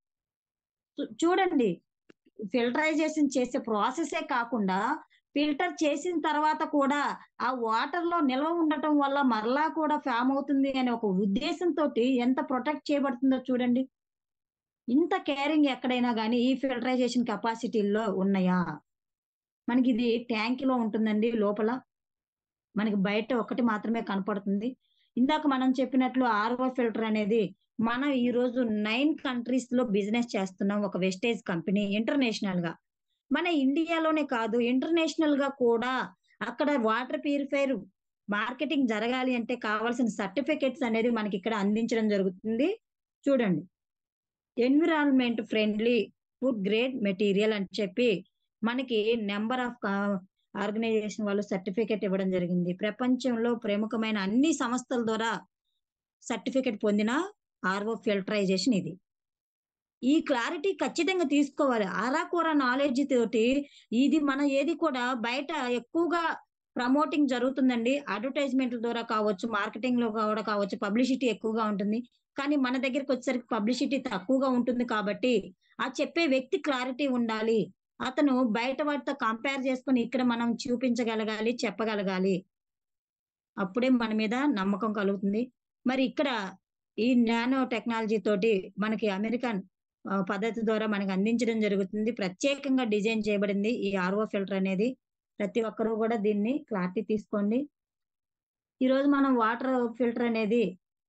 చు చూడండి. ఫిల్టరైజేషన్ చేసే ప్రాసెసే కాకుండా ఫిల్టర్ చేసిన తర్వాత కూడా ఆ వాటర్‌లో నిల్వ ఉండటం వల్ల మరలా కూడా ఫార్మ్ అవుతుంది అనే ఒక ఉద్దేశంతోటి ఎంత ప్రొటెక్ట్ చేయబడుతుందో చూడండి. ఇంత కేరింగ్ ఎక్కడైనా గాని ఈ ఫిల్టరైజేషన్ కెపాసిటీల్లో ఉన్నయా? మనకిది ట్యాంక్‌లో ఉంటుందండి లోపల. మనకి బయట ఒక్కటి మాత్రమే కనపడుతుంది. ఇందాక మనం చెప్పినట్లు ఆర్‌ఓ ఫిల్టర్ అనేది మనం ఈరోజు 9 కంట్రీస్‌లో బిజినెస్ చేస్తున్నాం. ఒక వెస్టేజ్ కంపెనీ ఇంటర్నేషనల్‌గా. మన ఇండియాలోనే కాదు ఇంటర్నేషనల్‌గా కూడా అక్కడ వాటర్ ప్యూరిఫైయర్ మార్కెటింగ్ జరగాలి అంటే కావాల్సిన సర్టిఫికేట్స్ అనేది మనకిక్కడ అందించడం జరుగుతుంది. చూడండి. Environment friendly food grade material అని చెప్పి మనకి నంబర్ ఆఫ్ కా ఆర్గనైజేషన్ వాళ్ళు సర్టిఫికేట్ ఇవ్వడం జరిగింది. ప్రపంచంలో ప్రముఖమైన అన్ని సంస్థల ద్వారా సర్టిఫికేట్ పొందిన ఆర్‌ఓ ఫిల్టరైజేషన్ ఇది. ఈ క్లారిటీ ఖచ్చితంగా తీసుకోవాలి. అరాకొర నాలెడ్జ్ తోటి ఇది మన ఏది కూడా బయట ఎక్కువగా ప్రమోటింగ్ జరుగుతుందండి. అడ్వర్టైజ్‌మెంట్‌ల ద్వారా కావచ్చు, మార్కెటింగ్‌లో కూడా కావచ్చు, పబ్లిసిటీ ఎక్కువగా ఉంటుంది. కానీ మన దగ్గరికొచ్చేసరికి పబ్లిసిటీ తక్కువగా ఉంటుంది కాబట్టి ఆ చెప్పే వ్యక్తి క్లారిటీ ఉండాలి. అతను బయట వాటితో కంపేర్ చేసుకొని ఇక్కడ మనం చూపించగలగాలి, చెప్పగలగాలి. అప్పుడే మన మీద నమ్మకం కలుగుతుంది. మరి ఇక్కడ ఈ నానో టెక్నాలజీ తోటి మనకి అమెరికన్ ఆహ్, పద్ధతి ద్వారా మనకు అందించడం జరుగుతుంది. ప్రత్యేకంగా డిజైన్ చేయబడింది ఈ ఆర్‌ఓ ఫిల్టర్ అనేది. ప్రతి ఒక్కరు గూడా దీన్ని క్లారిటీ తీసుకోండి. ఈరోజు మనం వాటర్ ఫిల్టర్ అనేది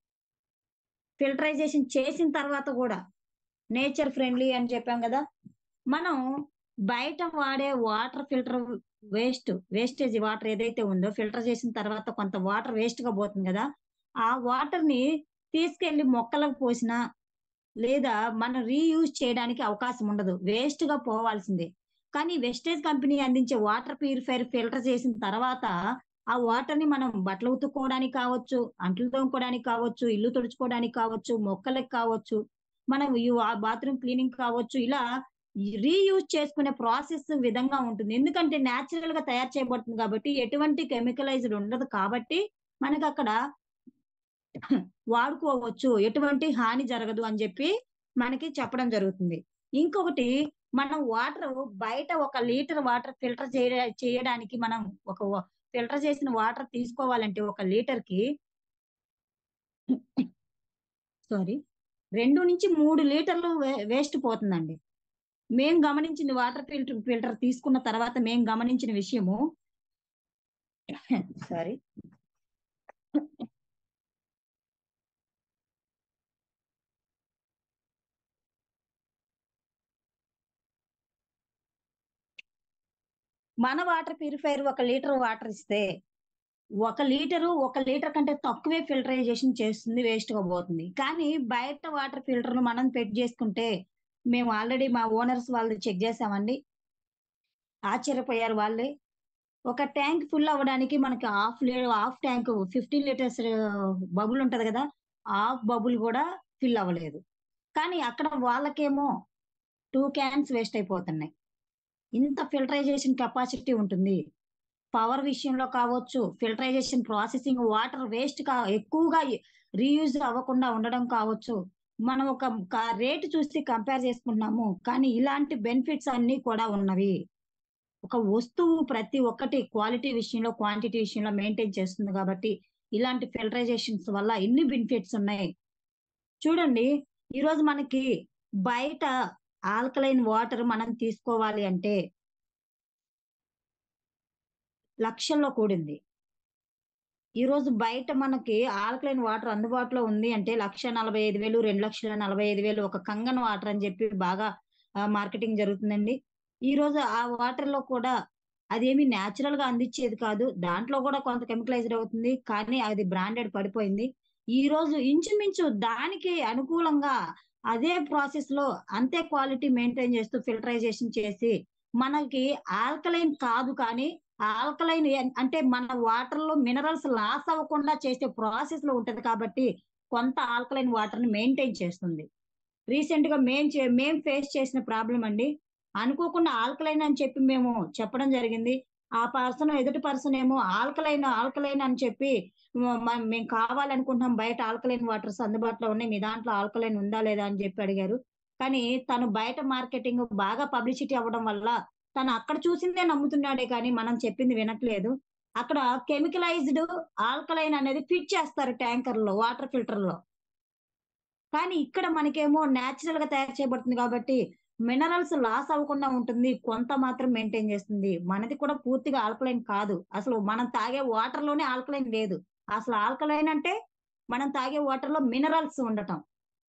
ఫిల్టరైజేషన్ చేసిన తర్వాత గూడా నేచర్ ఫ్రెండ్లీ అని చెప్పాం గదా! మనం బయట వాడే water filter waste wastage water ఏదైతే ఉందో ఫిల్టర్ చేసిన తర్వాత కొంత వాటర్ వేస్ట్‌గా పోతుంది గదా! ఆ వాటర్‌ని తీసుకెళ్ళి మొక్కలకు పోసినా లేదా మనం రీయూజ్ చేయడానికి అవకాశం ఉండదు. వేస్ట్‌గా పోవాల్సిందే. కానీ వెస్టేజ్ కంపెనీ అందించే వాటర్ ప్యూరిఫైయర్ ఫిల్టర్ చేసిన తర్వాత ఆ వాటర్‌ని మనం బట్టలు ఉతుక్కోవడానికి కావచ్చు, అంట్లు తోముకోవడానికి కావచ్చు, ఇల్లు తుడుచుకోవడానికి కావచ్చు, మొక్కలకి కావచ్చు, మనం ఈ వా బాత్రూమ్ క్లీనింగ్ కావచ్చు. ఇలా రీయూజ్ చేసుకునే ప్రాసెస్ విధంగా ఉంటుంది. ఎందుకంటే నేచురల్‌గా తయారు చేయబడుతుంది కాబట్టి ఎటువంటి కెమికలైజ్డ్ ఉండదు కాబట్టి మనకక్కడ వాడుకోవచ్చు. ఎటువంటి హాని జరగదు అని జెప్పి మనకి చెప్పడం జరుగుతుంది. ఇంకొకటి మనం వాటరు బయట ఒక లీటర్ వాటర్ ఫిల్టర్ చేయడా చేయడానికి మనం ఒక వ ఫిల్టర్ చేసిన వాటర్ తీసుకోవాలంటే ఒక లీటర్‌కి సారీ 2-3 లీటర్లు వే వేస్ట్ పోతుందండి. మేం గమనించింది వాటర్ ఫిల్టర్ ఫిల్టర్ తీసుకున్న తర్వాత మేం గమనించిన విషయము సారీ మన వాటర్ ప్యూరిఫైర్ ఒక లీటర్ వాటర్ ఇస్తే ఒక లీటరు ఒక లీటర్ కంటే తక్కువే ఫిల్టరైజేషన్ చేస్తుంది వేస్ట్ గా పోతుంది కానీ బయట వాటర్ ఫిల్టర్ మనం పెట్టి చేసుకుంటే మేము ఆల్రెడీ మా ఓనర్స్ వాళ్ళు చెక్ చేసామండి ఆశ్చర్యపోయారు వాళ్ళే ఒక ట్యాంక్ ఫుల్ అవ్వడానికి మనకి half half tank fifteen litres bubble ఉంటది కదా హాఫ్ బబుల్ కూడా ఫిల్ అవ్వలేదు కానీ అక్కడ వాళ్ళకేమో టూ క్యాన్స్ వేస్ట్ అయిపోతున్నాయి ఇంత ఫిల్టరైజేషన్ కెపాసిటీ ఉంటుంది పవర్ విషయంలో కావచ్చు ఫిల్టరైజేషన్ ప్రాసెసింగ్ వాటర్ వేస్ట్ కా ఎక్కువగా రీయూజ్ అవ్వకుండా ఉండడం కావచ్చు మనం ఒక రేటు చూసి కంపేర్ చేసుకుంటున్నాము కానీ ఇలాంటి బెనిఫిట్స్ అన్ని కూడా ఉన్నవి ఒక వస్తువు ప్రతి ఒక్కటి క్వాలిటీ విషయంలో క్వాంటిటీ విషయంలో మెయింటైన్ చేస్తుంది కాబట్టి ఇలాంటి ఫిల్టరైజేషన్స్ వల్ల ఎన్ని బెనిఫిట్స్ ఉన్నాయి చూడండి ఈరోజు మనకి బయట ఆల్కలైన్ వాటర్ మనం తీసుకోవాలి అంటే లక్షల్లో కూడింది ఈ రోజు బయట మనకి ఆల్కలైన్ వాటర్ అందుబాటులో ఉంది అంటే లక్ష నలభై ఐదు వేలు రెండు లక్షల నలభై ఐదు వేలు ఒక కంగన్ వాటర్ అని చెప్పి బాగా మార్కెటింగ్ జరుగుతుందండి ఈ రోజు ఆ వాటర్ లో కూడా అదేమి న్యాచురల్ గా అందించేది కాదు దాంట్లో కూడా కొంత కెమికలైజ్డ్ అవుతుంది కానీ అది బ్రాండెడ్ పడిపోయింది ఈ రోజు ఇంచుమించు దానికి అనుకూలంగా అదే ప్రాసెస్ లో అంతే క్వాలిటీ మెయింటైన్ చేస్తూ ఫిల్టరైజేషన్ చేసి మనకి ఆల్కలైన్ కాదు కానీ ఆల్కలైన్ అంటే మన వాటర్ లో మినరల్స్ లాస్ అవ్వకుండా చేసే ప్రాసెస్ లో ఉంటది కాబట్టి కొంత ఆల్కలైన్ వాటర్ ని మెయింటైన్ చేస్తుంది రీసెంట్ గా మేం మేం ఫేస్ చేసిన ప్రాబ్లం అండి అనుకోకుండా ఆల్కలైన్ అని చెప్పి మేము చెప్పడం జరిగింది ఆ పర్సన్ ఎదుటి పర్సన్ ఏమో ఆల్కలైన్ ఆల్కలైన్ అని చెప్పి మేము కావాలనుకుంటున్నాం బయట ఆల్కలైన్ వాటర్స్ అందుబాటులో ఉన్నాయి మీ దాంట్లో ఆల్కలైన్ ఉందా లేదా అని చెప్పి అడిగారు కానీ తను బయట మార్కెటింగ్ బాగా పబ్లిసిటీ అవ్వడం వల్ల తను అక్కడ చూసిందే నమ్ముతున్నాడే కానీ మనం చెప్పింది వినట్లేదు అక్కడ కెమికలైజ్డ్ ఆల్కలైన్ అనేది ఫిట్ చేస్తారు ట్యాంకర్ లో వాటర్ ఫిల్టర్ లో కానీ ఇక్కడ మనకేమో న్యాచురల్ గా తయారు చేయబడుతుంది కాబట్టి మినరల్స్ లాస్ అవ్వకుండా ఉంటుంది కొంత మాత్రం మెయింటైన్ చేస్తుంది మనది కూడా పూర్తిగా ఆల్కలైన్ కాదు అసలు మనం తాగే వాటర్ లోనే ఆల్కలైన్ లేదు అసలు ఆల్కలైన్ అంటే మనం తాగే వాటర్ లో మినరల్స్ ఉండటం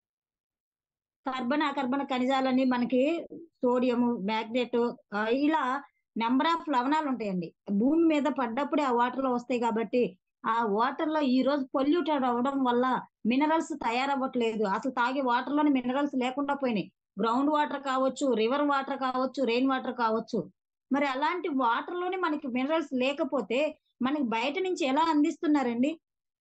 కార్బన్ అకర్బన ఖనిజాలని మనకి సోడియం మ్యాగ్నెట్ ఇలా నెంబర్ ఆఫ్ లవణాలు ఉంటాయండి భూమి మీద పడ్డప్పుడే ఆ వాటర్ లో వస్తాయి కాబట్టి ఆ వాటర్ లో ఈ రోజు పొల్యూటెడ్ అవ్వడం వల్ల మినరల్స్ తయారవ్వట్లేదు అసలు తాగే వాటర్ లోని మినరల్స్ లేకుండా పోయినాయి గ్రౌండ్ వాటర్ కావచ్చు రివర్ వాటర్ కావచ్చు రెయిన్ వాటర్ కావచ్చు మరి అలాంటి వాటర్ లోనే మనకి మినరల్స్ లేకపోతే మనకి బయట నుంచి ఎలా అందిస్తున్నారండి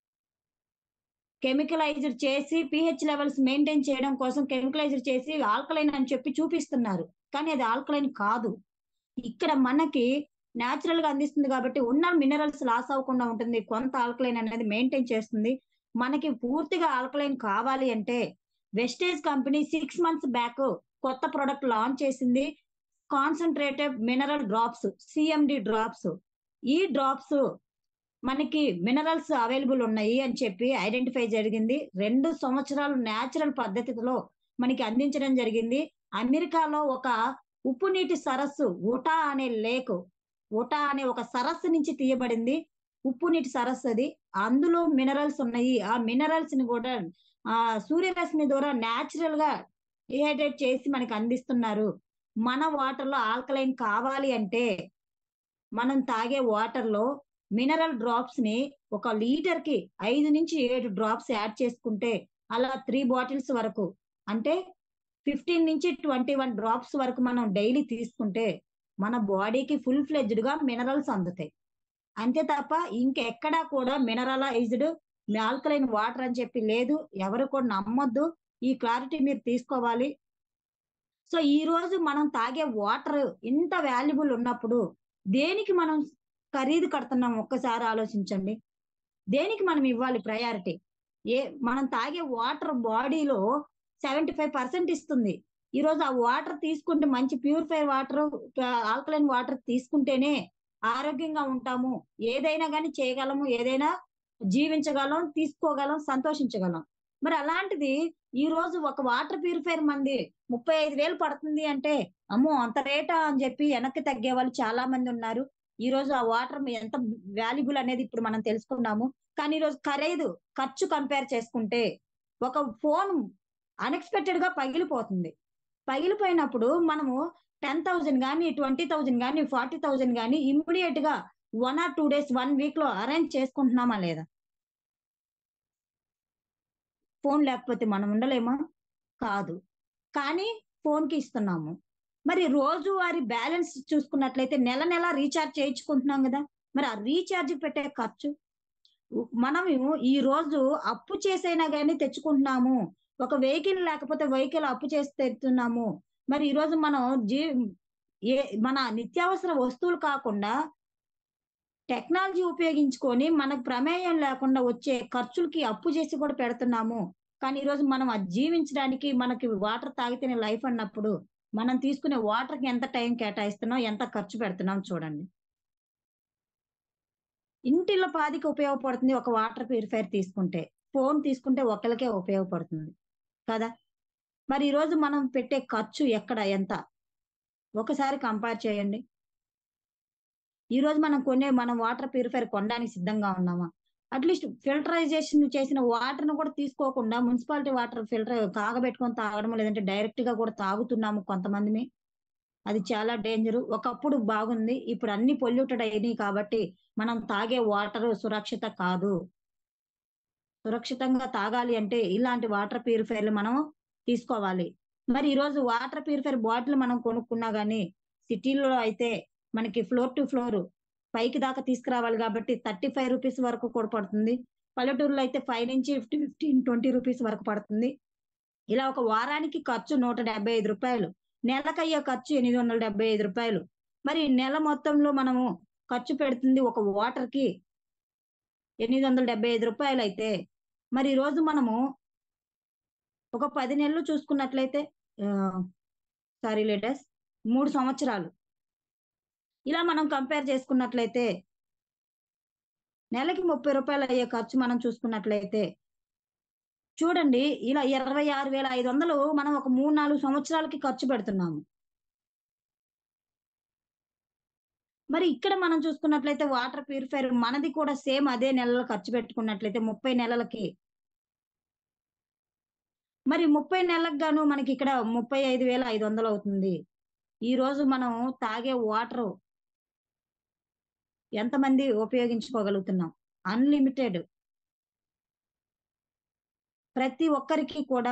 కెమికలైజ్డ్ చేసి పిహెచ్ లెవెల్స్ మెయింటైన్ చేయడం కోసం కెమికలైజ్డ్ చేసి ఆల్కలైన్ అని చెప్పి చూపిస్తున్నారు కానీ అది ఆల్కలైన్ కాదు ఇక్కడ మనకి న్యాచురల్ గా అందిస్తుంది కాబట్టి ఉన్న మినరల్స్ లాస్ అవ్వకుండా ఉంటుంది కొంత ఆల్కలైన్ అనేది మెయింటైన్ చేస్తుంది మనకి పూర్తిగా ఆల్కలైన్ కావాలి అంటే wastage company six months back కొత్త ప్రొడక్ట్ లాంచ్ చేసింది concentrated mineral drops CMD drops ఈ డ్రాప్స్ మనకి మినరల్స్ అవైలబుల్ ఉన్నాయి అని చెప్పి ఐడెంటిఫై జరిగింది రెండు సంవత్సరాలు న్యాచురల్ పద్ధతిలో మనకి అందించడం జరిగింది అమెరికాలో ఒక ఉప్పు నీటి సరస్సు ఉటా అనే లేక్ ఉటా అనే ఒక సరస్సు నుంచి తీయబడింది ఉప్పు నీటి సరస్సు అది అందులో మినరల్స్ ఉన్నాయి ఆ మినరల్స్ ని కూడా ఆ సూర్యరశ్మి ద్వారా న్యాచురల్ గా డిహైడ్రేట్ చేసి మనకి అందిస్తున్నారు మన వాటర్ లో ఆల్కలైన్ కావాలి అంటే మనం తాగే వాటర్ లో మినరల్ డ్రాప్స్ ని ఒక లీటర్ కి ఐదు నుంచి ఏడు డ్రాప్స్ యాడ్ చేసుకుంటే అలా త్రీ బాటిల్స్ వరకు అంటే ఫిఫ్టీన్ నుంచి ట్వంటీ వన్ డ్రాప్స్ వరకు మనం డైలీ తీసుకుంటే మన బాడీకి ఫుల్ ఫ్లెడ్జ్డ్ గా మినరల్స్ అందుతాయి అంతే తప్ప ఇంకెక్కడా కూడా మినరలైజ్డ్ ఆల్కలైన్ వాటర్ అని చెప్పి లేదు ఎవరు కూడా నమ్మొద్దు ఈ క్లారిటీ మీరు తీసుకోవాలి సో ఈ రోజు మనం తాగే వాటర్ ఇంత వాల్యుబుల్ ఉన్నప్పుడు దేనికి మనం ఖరీదు కడుతున్నాం ఒక్కసారి ఆలోచించండి దేనికి మనం ఇవ్వాలి ప్రయారిటీ ఏ మనం తాగే వాటర్ బాడీలో సెవెంటీ ఫైవ్ పర్సెంట్ ఇస్తుంది ఈ రోజు ఆ వాటర్ తీసుకుంటే మంచి ప్యూరిఫై వాటర్ ఆల్కలైన్ వాటర్ తీసుకుంటేనే ఆరోగ్యంగా ఉంటాము ఏదైనా కానీ చేయగలము ఏదైనా జీవించగలం తీసుకోగలం సంతోషించగలం మరి అలాంటిది ఈ రోజు ఒక వాటర్ ప్యూరిఫైయర్ మంది ముప్పై ఐదు వేలు పడుతుంది అంటే అమ్మో అంత రేటా అని చెప్పి వెనక్కి తగ్గే వాళ్ళు చాలా మంది ఉన్నారు ఈ రోజు ఆ వాటర్ ఎంత వాల్యుబుల్ అనేది ఇప్పుడు మనం తెలుసుకున్నాము కానీ ఈ రోజు ఖరీదు ఖర్చు కంపేర్ చేసుకుంటే ఒక ఫోన్ అన్ఎక్స్పెక్టెడ్ గా పగిలిపోతుంది పగిలిపోయినప్పుడు మనము టెన్ థౌజండ్ కానీ ట్వంటీ థౌజండ్ కానీ ఫార్టీ థౌజండ్ కానీ ఇమ్మీడియట్ గా one or two days one week లో అరేంజ్ చేసుకుంటున్నామా లేదా ఫోన్ లేకపోతే మనం ఉండలేమా కాదు కానీ ఫోన్ కి ఇస్తున్నాము మరి రోజువారీ బ్యాలెన్స్ చూసుకున్నట్లయితే నెల నెల రీఛార్జ్ చేయించుకుంటున్నాం కదా మరి ఆ రీఛార్జ్ పెట్టే ఖర్చు మనము ఈ రోజు అప్పు చేసైనా కానీ తెచ్చుకుంటున్నాము ఒక వెహికల్ లేకపోతే వెహికల్ అప్పు చేసి తెస్తున్నాము మరి ఈ రోజు మనం జీ ఏ మన నిత్యావసర వస్తువులు కాకుండా టెక్నాలజీ ఉపయోగించుకొని మనకు ప్రమేయం లేకుండా వచ్చే ఖర్చులకి అప్పు చేసి కూడా పెడుతున్నాము కానీ ఈరోజు మనం అది జీవించడానికి మనకి వాటర్ తాగితేనే లైఫ్ అన్నప్పుడు మనం తీసుకునే వాటర్కి ఎంత టైం కేటాయిస్తున్నాం ఎంత ఖర్చు పెడుతున్నాం చూడండి ఇంటిలో పాదికి ఉపయోగపడుతుంది ఒక వాటర్ ప్యూరిఫైర్ తీసుకుంటే ఫోన్ తీసుకుంటే ఒకరికే ఉపయోగపడుతుంది కదా మరి ఈరోజు మనం పెట్టే ఖర్చు ఎక్కడ ఎంత ఒకసారి కంపేర్ చేయండి ఈ రోజు మనం కొనే మనం వాటర్ ప్యూరిఫైర్ కొనడానికి సిద్ధంగా ఉన్నామా అట్లీస్ట్ ఫిల్టరైజేషన్ చేసిన వాటర్ ను కూడా తీసుకోకుండా మున్సిపాలిటీ వాటర్ ఫిల్టర్ కాగబెట్టుకొని తాగడం లేదంటే డైరెక్ట్ గా కూడా తాగుతున్నాము కొంతమందిని అది చాలా డేంజర్ ఒకప్పుడు బాగుంది ఇప్పుడు అన్ని పొల్యూటెడ్ అయినాయి కాబట్టి మనం తాగే వాటర్ సురక్షిత కాదు సురక్షితంగా తాగాలి అంటే ఇలాంటి వాటర్ ప్యూరిఫైర్లు మనం తీసుకోవాలి మరి ఈ రోజు వాటర్ ప్యూరిఫైర్ బాటిల్ మనం కొనుక్కున్నా గానీ సిటీలో అయితే మనకి ఫ్లోర్ టు ఫ్లోర్ పైకి దాకా తీసుకురావాలి కాబట్టి థర్టీ ఫైవ్ రూపీస్ వరకు కూడా పడుతుంది పల్లెటూరులో అయితే ఫైవ్ నుంచి ఫిఫ్టీ ఫిఫ్టీన్ ట్వంటీ రూపీస్ వరకు పడుతుంది ఇలా ఒక వారానికి ఖర్చు నూట డెబ్బై ఐదు రూపాయలు నెలకయ్యే ఖర్చు ఎనిమిది వందల డెబ్బై ఐదు రూపాయలు మరి నెల మొత్తంలో మనము ఖర్చు పెడుతుంది ఒక వాటర్ కి ఎనిమిది వందల డెబ్బై ఐదు రూపాయలు అయితే మరి ఈ రోజు మనము ఒక పది నెలలు చూసుకున్నట్లయితే సారీ లేటెస్ మూడు సంవత్సరాలు ఇలా మనం కంపేర్ చేసుకున్నట్లయితే నెలకి ముప్పై రూపాయలు అయ్యే ఖర్చు మనం చూసుకున్నట్లయితే చూడండి ఇలా ఇరవై ఆరు వేల ఐదు వందలు మనం ఒక మూడు నాలుగు సంవత్సరాలకి ఖర్చు పెడుతున్నాము మరి ఇక్కడ మనం చూసుకున్నట్లయితే వాటర్ ప్యూరిఫైర్ మనది కూడా సేమ్ అదే నెలలో ఖర్చు పెట్టుకున్నట్లయితే ముప్పై నెలలకి మరి ముప్పై నెలలకు గాను మనకి ఇక్కడ ముప్పై ఐదు వేల ఐదు వందలు అవుతుంది ఈ రోజు మనం తాగే వాటర్ ఎంతమంది ఉపయోగించుకోగలుగుతున్నాం అన్లిమిటెడ్ ప్రతి ఒక్కరికి కూడా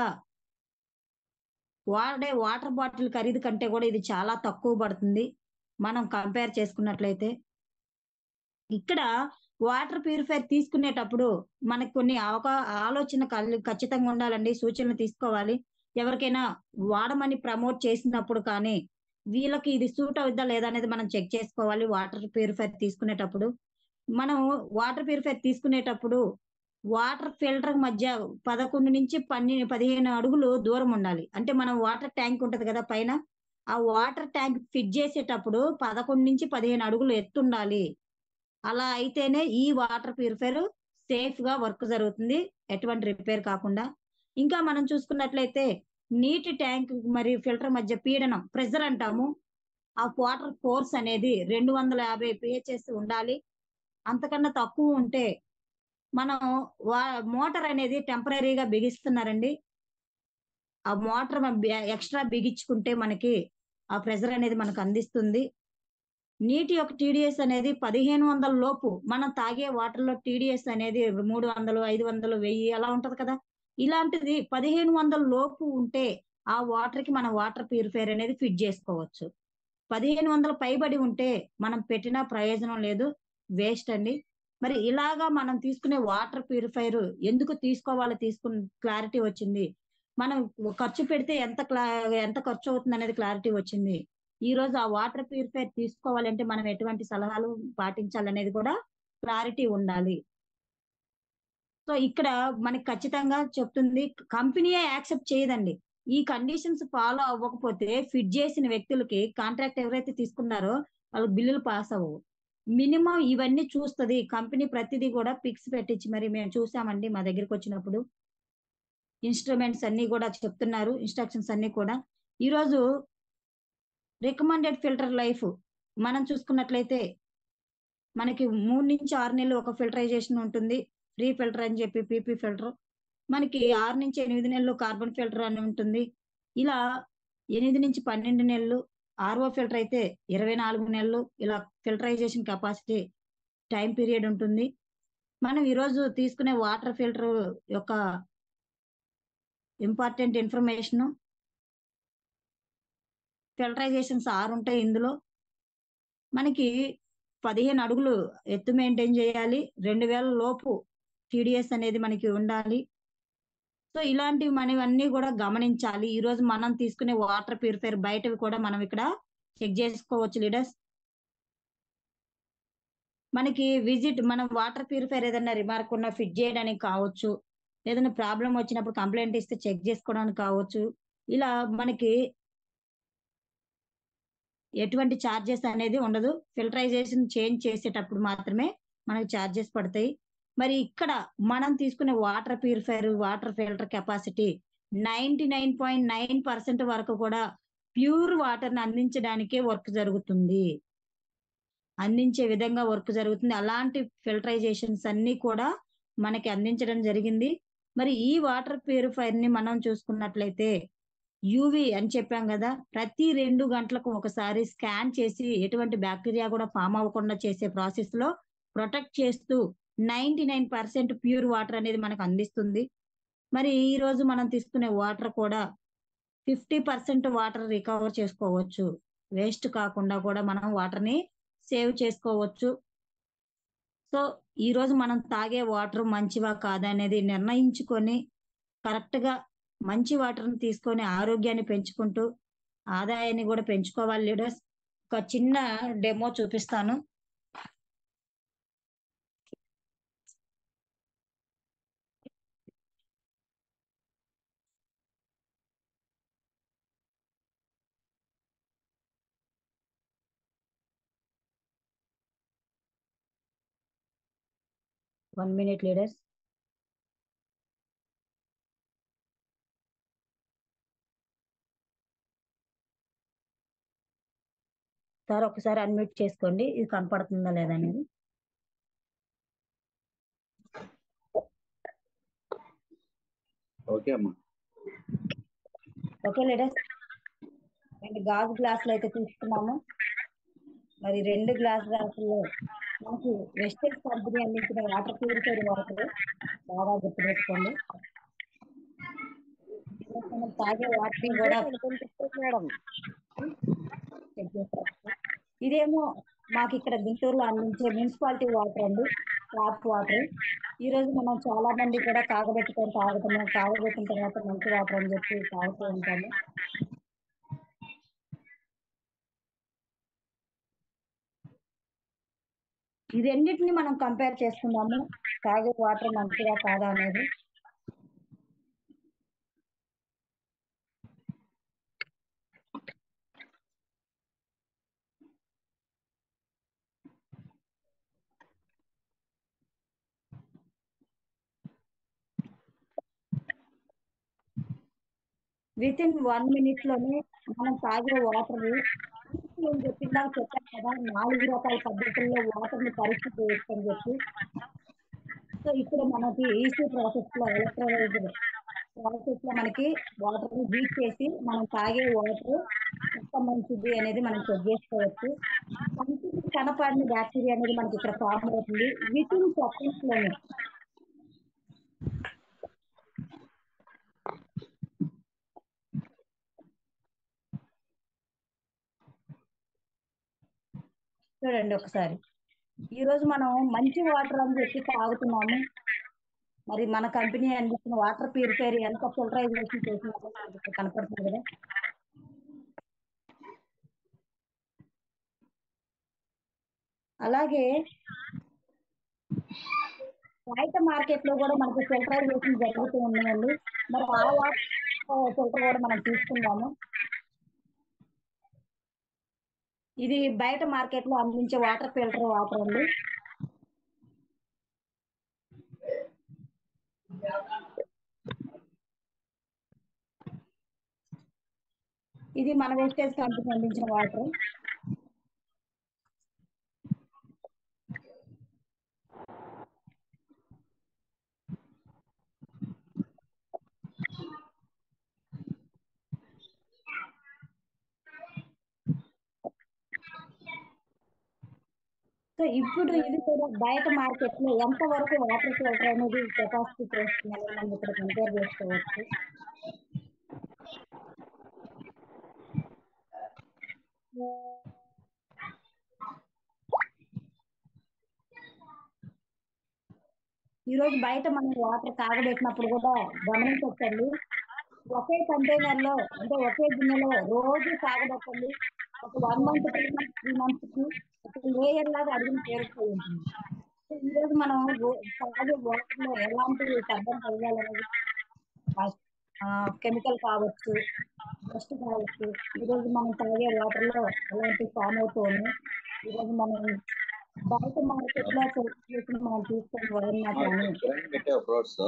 వాడే వాటర్ బాటిల్ ఖరీదు కంటే కూడా ఇది చాలా తక్కువ పడుతుంది మనం కంపేర్ చేసుకున్నట్లయితే ఇక్కడ వాటర్ ప్యూరిఫైర్ తీసుకునేటప్పుడు మనకు కొన్ని అవకా ఆలోచన కల్- ఖచ్చితంగా ఉండాలండి సూచనలు తీసుకోవాలి ఎవరికైనా వాడమని ప్రమోట్ చేసినప్పుడు కానీ వీళ్ళకి ఇది సూట్ అవుద్దా లేదా అనేది మనం చెక్ చేసుకోవాలి వాటర్ ప్యూరిఫైర్ తీసుకునేటప్పుడు మనం వాటర్ ప్యూరిఫైర్ తీసుకునేటప్పుడు వాటర్ ఫిల్టర్ మధ్య పదకొండు నుంచి పన్నెండు పదిహేను అడుగులు దూరం ఉండాలి అంటే మనం వాటర్ ట్యాంక్ ఉంటది కదా పైన ఆ వాటర్ ట్యాంక్ ఫిట్ చేసేటప్పుడు పదకొండు నుంచి పదిహేను అడుగులు ఎత్తు ఉండాలి అలా అయితేనే ఈ వాటర్ ప్యూరిఫైర్ సేఫ్ గా వర్క్ జరుగుతుంది ఎటువంటి రిపేర్ కాకుండా ఇంకా మనం చూసుకున్నట్లయితే నీటి ట్యాంక్ మరియు ఫిల్టర్ మధ్య పీడనం ప్రెజర్ అంటాము ఆ వాటర్ ఫోర్స్ అనేది రెండు వందల యాభై పిహెచ్ఎస్ ఉండాలి అంతకన్నా తక్కువ ఉంటే మనం మోటార్ అనేది టెంపరీగా బిగిస్తున్నారండి ఆ మోటార్ ఎక్స్ట్రా బిగించుకుంటే మనకి ఆ ప్రెజర్ అనేది మనకు అందిస్తుంది నీటి యొక్క టీడీఎస్ అనేది పదిహేను వందల లోపు మనం తాగే వాటర్ లో టీడీఎస్ అనేది మూడు వందలు ఐదు వందలు వెయ్యి అలా ఉంటది కదా ఇలాంటిది పదిహేను వందల లోపు ఉంటే ఆ వాటర్ కి మనం వాటర్ ప్యూరిఫైర్ అనేది ఫిట్ చేసుకోవచ్చు పదిహేను వందల పైబడి ఉంటే మనం పెట్టిన ప్రయోజనం లేదు వేస్ట్ అండి మరి ఇలాగా మనం తీసుకునే వాటర్ ప్యూరిఫైర్ ఎందుకు తీసుకోవాలో తీసుకున్న క్లారిటీ వచ్చింది మనం ఖర్చు పెడితే ఎంత క్లా ఎంత ఖర్చు అవుతుంది అనేది క్లారిటీ వచ్చింది ఈ రోజు ఆ వాటర్ ప్యూరిఫైర్ తీసుకోవాలంటే మనం ఎటువంటి సలహాలు పాటించాలనేది కూడా క్లారిటీ ఉండాలి సో ఇక్కడ మనకి ఖచ్చితంగా చెప్తుంది కంపెనీయే యాక్సెప్ట్ చేయదండి ఈ కండిషన్స్ ఫాలో అవ్వకపోతే ఫిట్ చేసిన వ్యక్తులకి కాంట్రాక్ట్ ఎవరైతే తీసుకున్నారో వాళ్ళకి బిల్లులు పాస్ అవ్వవు మినిమం ఇవన్నీ చూస్తుంది కంపెనీ ప్రతిదీ కూడా పిక్స్ పెట్టించి మరి మేము చూసామండి మా దగ్గరికి వచ్చినప్పుడు ఇన్స్ట్రుమెంట్స్ అన్ని కూడా చెప్తున్నారు ఇన్స్ట్రక్షన్స్ అన్ని కూడా ఈరోజు రికమెండెడ్ ఫిల్టర్ లైఫ్ మనం చూసుకున్నట్లయితే మనకి మూడు నుంచి ఆరు నెలలు ఒక ఫిల్టరైజేషన్ ఉంటుంది ఫ్రీ ఫిల్టర్ అని చెప్పి పీపీ ఫిల్టర్ మనకి ఆరు నుంచి ఎనిమిది నెలలు కార్బన్ ఫిల్టర్ అని ఉంటుంది ఇలా ఎనిమిది నుంచి పన్నెండు నెలలు ఆర్ఓ ఫిల్టర్ అయితే ఇరవై నాలుగు నెలలు ఇలా ఫిల్టరైజేషన్ కెపాసిటీ టైం పీరియడ్ ఉంటుంది మనం ఈరోజు తీసుకునే వాటర్ ఫిల్టర్ యొక్క ఇంపార్టెంట్ ఇన్ఫర్మేషన్ ఫిల్టరైజేషన్స్ ఆరు ఉంటాయి ఇందులో మనకి పదిహేను అడుగులు ఎత్తు మెయింటైన్ చేయాలి రెండు వేల లోపు టీడీఎస్ అనేది మనకి ఉండాలి సో ఇలాంటివి మనం అన్ని కూడా గమనించాలి ఈ రోజు మనం తీసుకునే వాటర్ ప్యూరిఫైర్ బయటవి కూడా మనం ఇక్కడ చెక్ చేసుకోవచ్చు లీడర్స్ మనకి విజిట్ మనం వాటర్ ప్యూరిఫైర్ ఏదైనా రిమార్క్ ఉన్న ఫిట్ చేయడానికి కావచ్చు ఏదైనా ప్రాబ్లం వచ్చినప్పుడు కంప్లైంట్ ఇస్తే చెక్ చేసుకోవడానికి కావచ్చు ఇలా మనకి ఎటువంటి ఛార్జెస్ అనేది ఉండదు ఫిల్టరైజేషన్ చేంజ్ చేసేటప్పుడు మాత్రమే మనకి ఛార్జెస్ పడతాయి మరి ఇక్కడ మనం తీసుకునే water purifier water filter capacity ninety nine point nine percent వరకు కూడా ప్యూర్ వాటర్ ని అందించడానికే వర్క్ జరుగుతుంది అందించే విధంగా వర్క్ జరుగుతుంది అలాంటి ఫిల్టరైజేషన్స్ అన్ని కూడా మనకి అందించడం జరిగింది మరి ఈ వాటర్ ప్యూరిఫైర్ ని మనం చూసుకున్నట్లయితే యూవి అని చెప్పాం కదా ప్రతి రెండు గంటలకు ఒకసారి స్కాన్ చేసి ఎటువంటి బ్యాక్టీరియా కూడా ఫామ్ అవ్వకుండా చేసే ప్రాసెస్ లో ప్రొటెక్ట్ చేస్తూ ninety nine percent pure water అనేది మనకు అందిస్తుంది మరి ఈ రోజు మనం తీసుకునే వాటర్ కూడా ఫిఫ్టీ పర్సెంట్ వాటర్ రికవర్ చేసుకోవచ్చు వేస్ట్ కాకుండా కూడా మనం వాటర్ ని సేవ్ చేసుకోవచ్చు సో ఈ రోజు మనం తాగే వాటర్ మంచివా కాదా అనేది నిర్ణయించుకొని కరెక్ట్ గా మంచి వాటర్ ని తీసుకొని ఆరోగ్యాన్ని పెంచుకుంటూ ఆదాయాన్ని కూడా పెంచుకోవాలి లీడర్స్ ఒక చిన్న డెమో చూపిస్తాను వన్ మినిట్ లీడర్స్ సార్ ఒకసారి అన్మ్యూట్ చేసుకోండి ఇది కనపడుతుందా లేదా అనేది ఓకే అమ్మా ఓకే లీడర్స్ రెండు గాజు గ్లాసులు అయితే తీసుకున్నాము మరి రెండు గ్లాస్ గ్లాసుల్లో మనకి వెస్టర్న్ కంపెనీ అందించిన వాటర్ ప్యూరిఫైర్ వాటర్ బాగా గుర్తుపెట్టుకోండి ఈరోజు మనం తాగే వాటర్ కూడా మేడం చెక్ చేసుకోవచ్చు ఇదేమో మాకు ఇక్కడ గుంటూరులో అందించే మున్సిపాలిటీ వాటర్ అండి ట్యాప్ వాటర్ ఈ రోజు మనం చాలా మంది కూడా కాగబెట్టుకొని తాగుతున్నాం కాగబెట్టిన తర్వాత మంచి వాటర్ అని చెప్పి తాగుతూ ఉంటాము ఈ రెండింటిని మనం కంపేర్ చేసుకున్నాము తాగే వాటర్ మంచిగా కాదా అనేది విత్ ఇన్ వన్ మినిట్ లోనే మనం తాగే వాటర్ నేను చెప్పిందా చెప్పాను కదా నాలుగు రకాల పద్ధతుల్లో వాటర్ ని పరీక్ష చేయొచ్చు అని చెప్పి సో ఇక్కడ మనకి ఈసీ ప్రాసెస్ లో ఎలక్ట్రోలైజ్ ప్రాసెస్ లో మనకి వాటర్ ని హీట్ చేసి మనం తాగే వాటర్ ఎంత మంచిది అనేది మనం చెక్ చేసుకోవచ్చు కంటికి కనపడిన బ్యాక్టీరియా అనేది మనకి ఇక్కడ ఫామ్ అవుతుంది విత్ ఇన్ సెకండ్స్ లోనే చూడండి ఒకసారి ఈ రోజు మనం మంచి వాటర్ అని చెప్పి తాగుతున్నాము మరి మన కంపెనీ అందించిన వాటర్ ప్యూరిఫైర్ ఎంత ఫిల్టరైజేషన్ చేసినదో మనకి ఇక్కడ కనపడుతుంది కదా అలాగే బయట మార్కెట్ లో కూడా మనకి ఫిల్టరైజేషన్ జరుగుతూ ఉన్నాయండి మరి ఆ వాటర్ ఫిల్టర్ కూడా మనం తీసుకుందాము ఇది బయట మార్కెట్ లో అందించే వాటర్ ఫిల్టర్ వాటర్ అండి ఇది మన వేస్టేజ్ కంపెనీ అందించిన వాటర్ సో ఇప్పుడు ఇది కూడా బయట మార్కెట్ లో ఎంత వరకు వాటర్ ఫిల్టర్ అనేది కెపాసిటీ చేస్తున్నారు మనం ఇక్కడ కంపేర్ చేసుకోవచ్చు ఈ రోజు బయట మనం వాటర్ కాగబెట్టినప్పుడు కూడా గమనించండి ఒకే కంటైనర్ లో అంటే ఒకే గిన్నెలో రోజు కాగబెట్టండి ఒక one month three months three months కి ఒక లేయర్ లాగా అడిగిన పేరుపోయి ఉంటుంది సో ఈ రోజు మనం రో- తాగే వాటర్ లో ఎలాంటి శబ్దం కలగాలనేది కెమికల్ కావచ్చు డస్ట్ కావచ్చు ఈ రోజు మనం తాగే వాటర్ లో ఎలాంటి ఫామ్ అవుతుంది ఈ రోజు మనం బయట మార్కెట్ లో చేసిన మనం తీసుకొని వదన్నా కానీ పెట్టావు ఫ్రూట్స్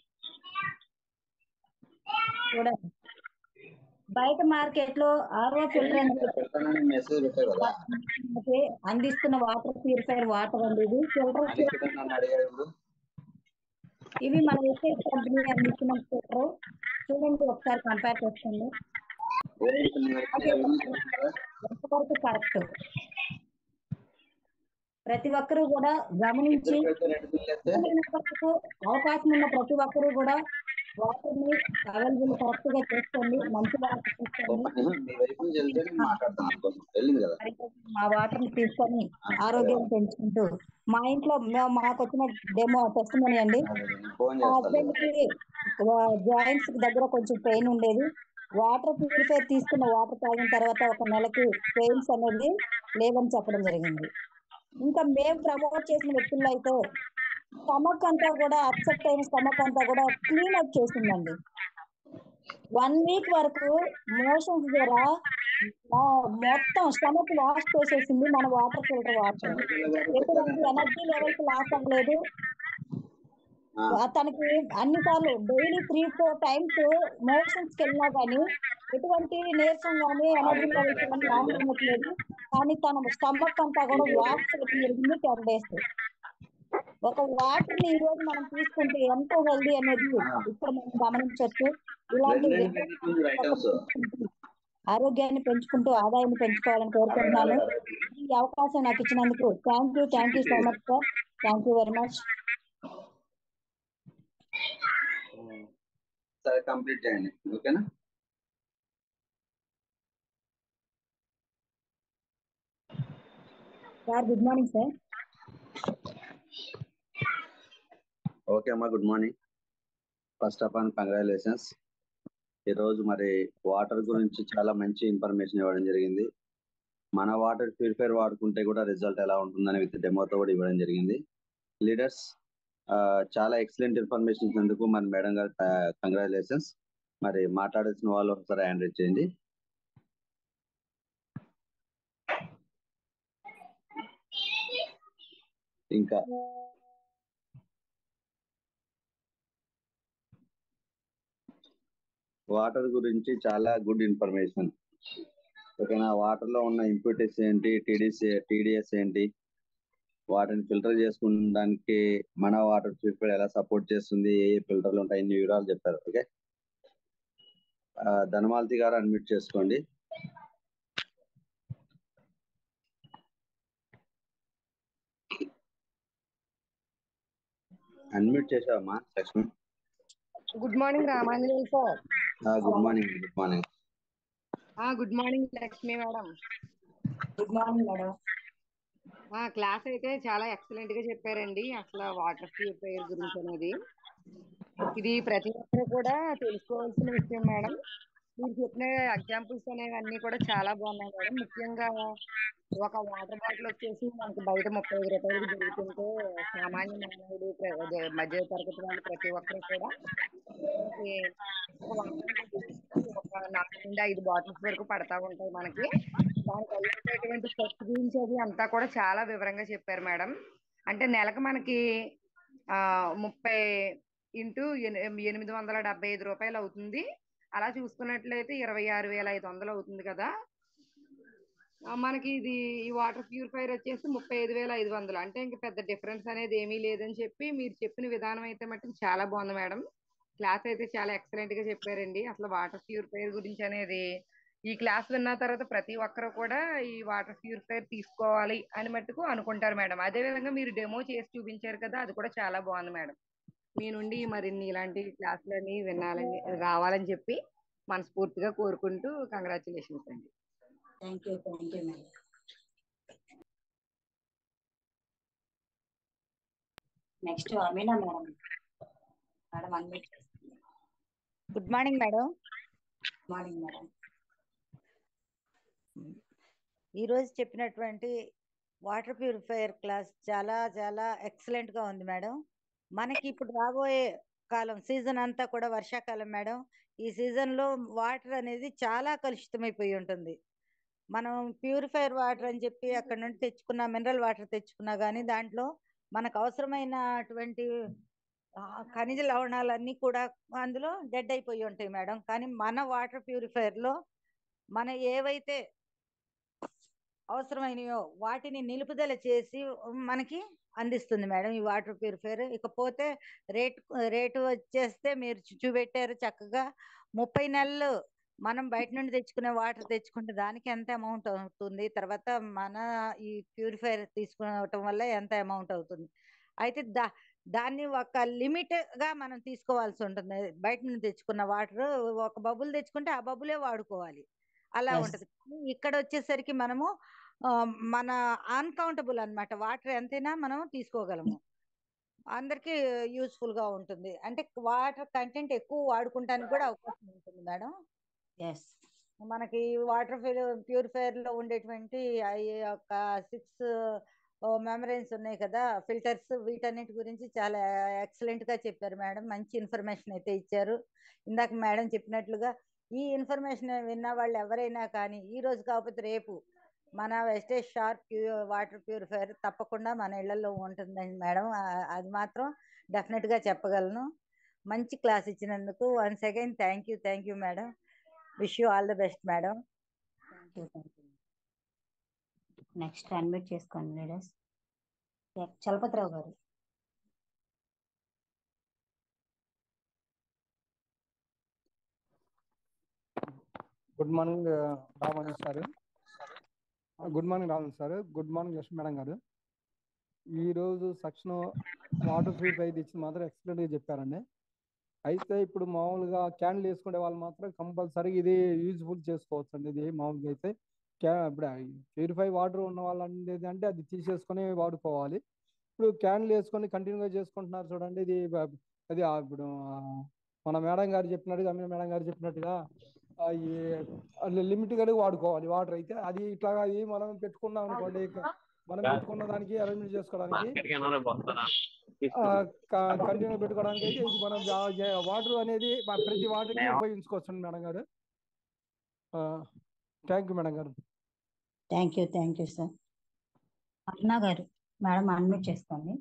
కూడా బయట మార్కెట్ లో ఆర్ఓ ఫిల్టర్ అని పెడతానని మెసేజ్ పెట్టావు కదా చెప్పి అందిస్తున్న వాటర్ ప్యూరిఫైర్ వాటర్ అండి ఇది ఫిల్టర్ అది ఇక్కడ నన్ను అడిగాడు ఇప్పుడు ఇవి మన ఎస్టేట్ కంపెనీ అందిస్తున్న ఫిల్టర్ చూడండి ఒకసారి కంపేర్ చేసుకోండి ఓ, ఇక్కడ నీ వరకు ఏమనుకుంటున్నావు కదా? ఎంతవరకు కరెక్ట్ ప్రతి ఒక్కరూ కూడా గమనించి ఇద్దరు పెడితే రెండు బిల్లు వేస్తే వరకు అవకాశం ఉన్న ప్రతి ఒక్కరూ కూడా వాటర్ ని అవైలబుల్ కరెక్ట్ గా చేసుకోండి మంచి వాటర్ తీసుకోండి మీ వైపు నుంచి వెళ్తే నేను మాట్లాడతాను అనుకోను వెళ్ళింది కదా మరి మా వాటర్ ని తీసుకొని ఆరోగ్యం పెంచుకుంటూ మా ఇంట్లో మేము- మాకు వచ్చిన డెమో టెస్ట్ అండి అదే, నేను ఫోన్ మా చేస్తాను హస్బెండ్ కి జాయింట్స్ దగ్గర కొంచెం పెయిన్ ఉండేది వాటర్ ప్యూరిఫైర్ తీసుకున్న వాటర్ తాగిన తర్వాత ఒక నెలకి పెయిన్స్ అనేది లేవని చెప్పడం జరిగింది ఇంకా మేము ప్రమోట్ చేసిన వ్యక్తుల్లో అయితే స్టమక్ అంతా కూడా అప్సెట్ అయిన స్టమక్ అంతా కూడా క్లీన్ అప్ చేసిందండి వన్ వీక్ వరకు మోషన్స్ ద్వారా ఆ, మొత్తం స్టమక్ వాష్ చేసేసింది మన వాటర్ ఫిల్టర్ వాటర్ ఎటువంటి ఎనర్జీ లెవెల్స్ లాస్ అవ్వలేదు ఆ, ఆ తనకి అన్ని సార్లు daily three four times motions కి వెళ్ళినా కానీ ఎటువంటి నీరసం కానీ ఎనర్జీ లెవెల్స్ కానీ లాస్ అవ్వట్లేదు కానీ తన స్టమక్ అంతా కూడా వాష్ చేయడం జరిగింది టెన్ డేస్ ఒక వాటర్ ని ఈ రోజు మనం తీసుకుంటే ఎంత హెల్దీ అనేది ఇప్పుడు మనం గమనించవచ్చు ఇలాంటి రెండు రెండు క్రెడిట్ ఉంది రైట్ హౌస్ ఆరోగ్యాన్ని పెంచుకుంటూ ఆదాయాన్ని పెంచుకోవాలని కోరుకుంటున్నాను ఈ అవకాశం నాకు ఇచ్చినందుకు thank you thank you so much sir thank you very much సరే కంప్లీట్ చేయండి ఓకేనా sir good morning sir okay అమ్మా good morning first of all congratulations ఈరోజు మరి వాటర్ గురించి చాలా మంచి ఇన్ఫర్మేషన్ ఇవ్వడం జరిగింది మన వాటర్ ప్యూరిఫైర్ వాడుకుంటే కూడా రిజల్ట్ ఎలా ఉంటుందని విత్ డెమోతో కూడా ఇవ్వడం జరిగింది లీడర్స్ చాలా ఎక్సలెంట్ ఇన్ఫర్మేషన్ ఇచ్చినందుకు మరి మేడం గారు కంగ్రాచులేషన్స్ మరి మాట్లాడాల్సిన వాళ్ళు ఒకసారి హ్యాండ్ రైజ్ చేయండి ఇంకా వాటర్ గురించి చాలా గుడ్ ఇన్ఫర్మేషన్ ఓకేనా వాటర్ లో ఉన్న ఇంప్యూరిటీస్ ఏంటి టీడీస్ టీడీఎస్ ఏంటి వాటిని ఫిల్టర్ చేసుకోవడానికి మన వాటర్ ప్యూరిఫైర్ ఎలా సపోర్ట్ చేస్తుంది ఏ ఏ ఫిల్టర్లు ఉంటాయి ఇన్ని వివరాలు చెప్పారు ఓకే ఆ, ధనమాలతి గారు అడ్మిట్ చేసుకోండి అన్మ్యూట్ చేసావమ్మా Lakshmi good morning Ramanjaneya sir good morning good morning good morning Lakshmi madam good morning madam ఆ క్లాస్ అయితే చాలా ఎక్సలెంట్ గా చెప్పారండి అసలు వాటర్ ప్యూరిఫైయర్ గురించి అనేది ఇది ప్రతి ఒక్కరు కూడా తెలుసుకోవాల్సిన విషయం మేడం మీరు చెప్పిన ఎగ్జాంపుల్స్ అనేవి అన్ని కూడా చాలా బాగున్నాయి మేడం ముఖ్యంగా ఒక వాటర్ బాటిల్ వచ్చేసి మనకి బయట ముప్పై ఐదు రూపాయలకి దొరుకుతుంటే సామాన్య మానవుడు ప్ర- అదే మధ్య తరగతి వాళ్ళు ప్రతి ఒక్కరు కూడా మనకి ఒక వారానికి వచ్చేసి ఒక నాలుగు నుండి ఐదు బాటిల్స్ వరకు పడతా ఉంటాయి మనకి దానికి అయ్యేటటువంటి ఖర్చు గురించి అది అంతా కూడా చాలా వివరంగా చెప్పారు మేడం అంటే నెలకు మనకి ఆ ముప్పై ఇంటూ ఎనిమిది వందల డెబ్బై ఐదు రూపాయలు అవుతుంది అలా చూసుకున్నట్లయితే ఇరవై ఆరు వేల ఐదు వందలు అవుతుంది కదా ఆ, మనకి ఇది ఈ వాటర్ ప్యూరిఫైర్ వచ్చేసి ముప్పై ఐదు వేల ఐదు వందలు అంటే ఇంక పెద్ద డిఫరెన్స్ అనేది ఏమీ లేదని చెప్పి మీరు చెప్పిన విధానం అయితే మటుకు చాలా బాగుంది మేడం క్లాస్ అయితే చాలా ఎక్సలెంట్ గా చెప్పారండి అసలు వాటర్ ప్యూరిఫైర్ గురించి అనేది ఈ క్లాస్ విన్న తర్వాత ప్రతి ఒక్కరు కూడా ఈ వాటర్ ప్యూరిఫైర్ తీసుకోవాలి అని మట్టుకు అనుకుంటారు మేడం అదే విధంగా మీరు డెమో చేసి చూపించారు కదా అది కూడా చాలా బాగుంది మేడం మీ నుండి మరిన్ని ఇలాంటి క్లాసులని వినాలని రావాలని చెప్పి మనస్ఫూర్తిగా కోరుకుంటూ కంగ్రాచులేషన్స్ అండి thank you thank you madam next Amina madam madam unmute చేస్తుంది good morning madam morning madam ఈ రోజు చెప్పినటువంటి వాటర్ ప్యూరిఫైయర్ క్లాస్ చాలా చాలా ఎక్సలెంట్ గా ఉంది మేడం మనకి ఇప్పుడు రాబోయే కాలం సీజన్ అంతా కూడా వర్షాకాలం మేడం ఈ సీజన్ లో వాటర్ అనేది చాలా కలుషితమైపోయి ఉంటుంది మనం ప్యూరిఫైర్ వాటర్ అని చెప్పి అక్కడ నుండి తెచ్చుకున్న మినరల్ వాటర్ తెచ్చుకున్నా కానీ దాంట్లో మనకు అవసరమైనటువంటి ఆ, ఖనిజ లవణాలన్నీ కూడా అందులో డెడ్ అయిపోయి ఉంటాయి మేడం కానీ మన వాటర్ ప్యూరిఫైయర్ లో మన ఏవైతే అవసరమైనయో వాటిని నిలుపుదల చేసి మనకి అందిస్తుంది మేడం ఈ వాటర్ ప్యూరిఫైయర్ ఇకపోతే రేట్ రేటు వచ్చేస్తే మీరు చూ- చూపెట్టారు చక్కగా ముప్పై నెలలు మనం బయట నుండి తెచ్చుకునే వాటర్ తెచ్చుకుంటే దానికి ఎంత అమౌంట్ అవుతుంది తర్వాత మన ఈ ప్యూరిఫైయర్ తీసుకోవటం వల్ల ఎంత అమౌంట్ అవుతుంది అయితే దా దాన్ని ఒక లిమిట్ గా మనం తీసుకోవాల్సి ఉంటుంది బయట నుండి తెచ్చుకున్న వాటర్ ఒక బబుల్ తెచ్చుకుంటే ఆ బబులే వాడుకోవాలి అలా Yes. ఉంటది కానీ ఇక్కడ వచ్చేసరికి మనము ఆ, మన అన్కౌంటబుల్ అన్నమాట వాటర్ ఎంతైనా మనం తీసుకోగలము అందరికి యూస్ఫుల్ గా ఉంటుంది అంటే వాటర్ కంటెంట్ ఎక్కువ వాడుకుంటానికి కూడా అవకాశం ఉంటుంది మేడం ఎస్ మనకి వాటర్ ప్యూరిఫైయర్ లో ఉండేటువంటి ఆ ఈ యొక్క సిక్స్ మెమరీన్స్ ఉన్నాయి కదా ఫిల్టర్స్ వీటన్నిటి గురించి చాలా ఎక్సలెంట్ గా చెప్పారు మేడం మంచి ఇన్ఫర్మేషన్ అయితే ఇచ్చారు ఇందాక మేడం చెప్పినట్లుగా ఈ ఇన్ఫర్మేషన్ విన్న వాళ్ళు ఎవరైనా కానీ ఈ రోజు కాకపోతే రేపు మన వెస్టేజ్ షార్ప్ వాటర్ ప్యూరిఫైయర్ తప్పకుండా మన ఇళ్లలో ఉంటుందండి మేడం ఆ- అది మాత్రం డెఫినెట్ గా చెప్పగలను మంచి క్లాస్ ఇచ్చినందుకు once again thank you thank you madam wish you all the best madam thank you thank you next unmute చేసుకోండి leaders Chalapathirao garu good morning Raman sir good morning Raman sir good morning Lakshmi madam garu ఈ రోజు section water purify ఇచ్చింది మాత్రం excellent గా చెప్పారండి అయితే ఇప్పుడు మామూలుగా క్యాన్లు వేసుకునే వాళ్ళు మాత్రం కంపల్సరీ ఇది యూజ్ఫుల్ చేసుకోవచ్చు అండి ఇది మామూలుగా అయితే క్యా ఇప్పుడు ప్యూరిఫై వాటర్ ఉన్న వాళ్ళు అనేది అంటే అది తీసేసుకొని వాడుకోవాలి ఇప్పుడు క్యాన్లు వేసుకొని కంటిన్యూగా చేసుకుంటున్నారు చూడండి ఇది బ- అది ఆ ఇప్పుడు ఆ, మన మేడం గారు చెప్పినట్టుగా అమీన మేడం గారు చెప్పినట్టుగా ఆ, ఈ లిమిట్ గా వాడుకోవాలి వాటర్ అయితే అది ఇట్లాగా అది మనం పెట్టుకున్నాం అనుకోండి ఇక మనం పెట్టుకున్న దానికి అరేంజ్మెంట్ చేసుకోవడానికి కంటిన్యూ పెట్టుకోవడానికి అయితే ఇది మనం వాటర్ అనేది మన ప్రతి వాటర్కి ఉపయోగించుకోవచ్చు madam garu thank you madam garu thank you thank you sir Aruna garu madam unmute చేసుకోండి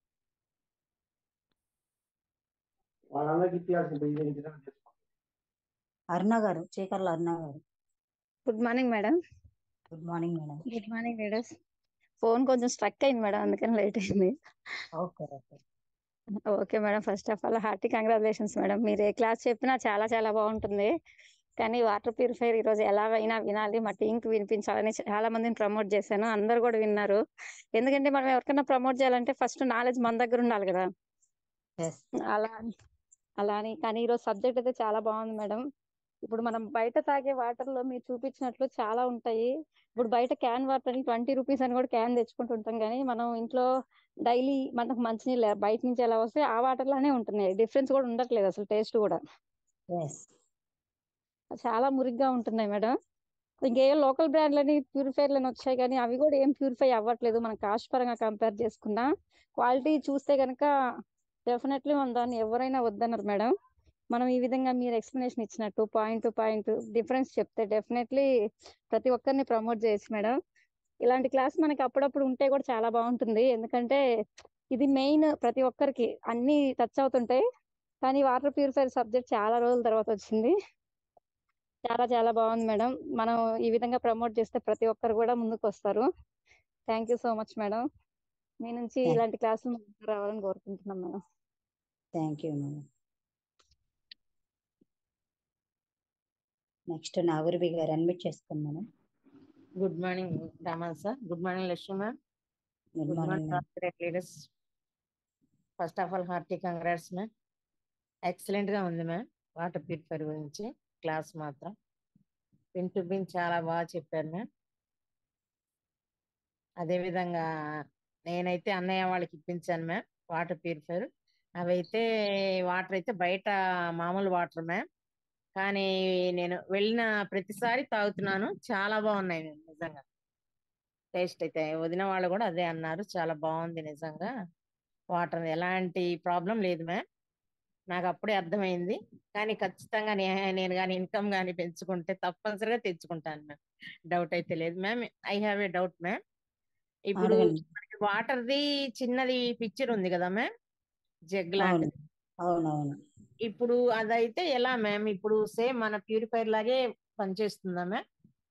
Aruna garu Cheekarla Aruna garu good morning madam good morning madam good morning leaders phone కొంచెం స్ట్రక్ అయింది మేడం అందుకని లేట్ అయింది okay okay okay madam first of all hearty congratulations madam మీరు ఏ class చెప్పినా చాలా చాలా బాగుంటుంది కానీ వాటర్ ప్యూరిఫైర్ ఈ రోజు ఎలాగైనా వినాలి మా టీంకి వినిపించాలని చాలా మందిని ప్రమోట్ చేశాను అందరు కూడా విన్నారు ఎందుకంటే మనం ఎవరికైనా ప్రమోట్ చేయాలంటే ఫస్ట్ నాలెడ్జ్ మన దగ్గర ఉండాలి కదా ఎస్ అలా అని- అలా అని కానీ ఈరోజు సబ్జెక్ట్ అయితే చాలా బాగుంది మేడం ఇప్పుడు మనం బయట తాగే వాటర్ లో మీరు చూపించినట్లు చాలా ఉంటాయి ఇప్పుడు బయట క్యాన్ వాటర్ అని ట్వంటీ రూపీస్ అని కూడా క్యాన్ తెచ్చుకుంటుంటాం కానీ మనం ఇంట్లో డైలీ మనకు మంచినీళ్ళు బయట నుంచి ఎలా వస్తే ఆ వాటర్ లానే ఉంటున్నాయి డిఫరెన్స్ కూడా ఉండట్లేదు అసలు టేస్ట్ కూడా ఎస్ చాలా మురిగ్గా ఉంటున్నాయి మేడం ఇంకే లోకల్ బ్రాండ్లని ప్యూరిఫైర్లని వచ్చాయి కానీ అవి కూడా ఏం ప్యూరిఫై అవ్వట్లేదు మనం కాస్ట్ పరంగా కంపేర్ చేసుకున్నా క్వాలిటీ చూస్తే కనుక డెఫినెట్లీ మనం దాన్ని ఎవరైనా వద్దన్నారు మేడం మనం ఈ విధంగా మీరు ఎక్స్ప్లెనేషన్ ఇచ్చినట్టు పాయింట్ టు పాయింట్ డిఫరెన్స్ చెప్తే డెఫినెట్లీ ప్రతి ఒక్కరిని ప్రమోట్ చేయొచ్చు మేడం ఇలాంటి క్లాస్ మనకి అప్పుడప్పుడు ఉంటే కూడా చాలా బాగుంటుంది ఎందుకంటే ఇది మెయిన్ ప్రతి ఒక్కరికి అన్ని టచ్ అవుతుంటాయి కానీ వాటర్ ప్యూరిఫైర్ సబ్జెక్ట్ చాలా రోజుల తర్వాత వచ్చింది చాలా చాలా బాగుంది మేడం మనం ఈ విధంగా ప్రమోట్ చేస్తే ప్రతి ఒక్కరు కూడా ముందుకు వస్తారు thank you so much madam మీ నుంచి Thank- ఇలాంటి క్లాసులు మాకు రావాలని కోరుకుంటున్నాం madam thank you madam next Nagurubi garu admit చేసుకోండి madam good morning Raman sir good morning Lakshmi ma'am good good morning morning leaders first of all hearty congrats ma'am excellent గా ఉంది మ్యామ్ వాటర్ ప్యూరిఫైర్ గురించి క్లాస్ మాత్రం పిన్ టు పిన్ చాలా బాగా చెప్పారు ma'am అదేవిధంగా నేనైతే అన్నయ్య వాళ్ళకి ఇప్పించాను మ్యామ్ వాటర్ ప్యూరిఫైర్ అవైతే వాటర్ అయితే బయట మామూలు వాటర్ మ్యామ్ కానీ నేను వెళ్ళిన ప్రతిసారి తాగుతున్నాను చాలా బాగున్నాయి మ్యామ్ నిజంగా టేస్ట్ అయితే వదిన వాళ్ళు కూడా అదే అన్నారు చాలా బాగుంది నిజంగా వాటర్ ఎలాంటి ప్రాబ్లం లేదు మ్యామ్ నాకు అప్పుడే అర్థమైంది కానీ ఖచ్చితంగా నే- నేను కానీ ఇన్కమ్ కానీ పెంచుకుంటే తప్పనిసరిగా తెచ్చుకుంటాను మ్యామ్ డౌట్ అయితే లేదు ma'am I have a doubt ma'am ఇప్పుడు అడగండి వాటర్ది చిన్నది పిక్చర్ ఉంది కదా మ్యామ్ జగ్ అవును లాంటిది అవునవును ఇప్పుడు అదైతే ఎలా మ్యామ్ ఇప్పుడు సేమ్ మన ప్యూరిఫైర్ లాగే పనిచేస్తుందా మ్యామ్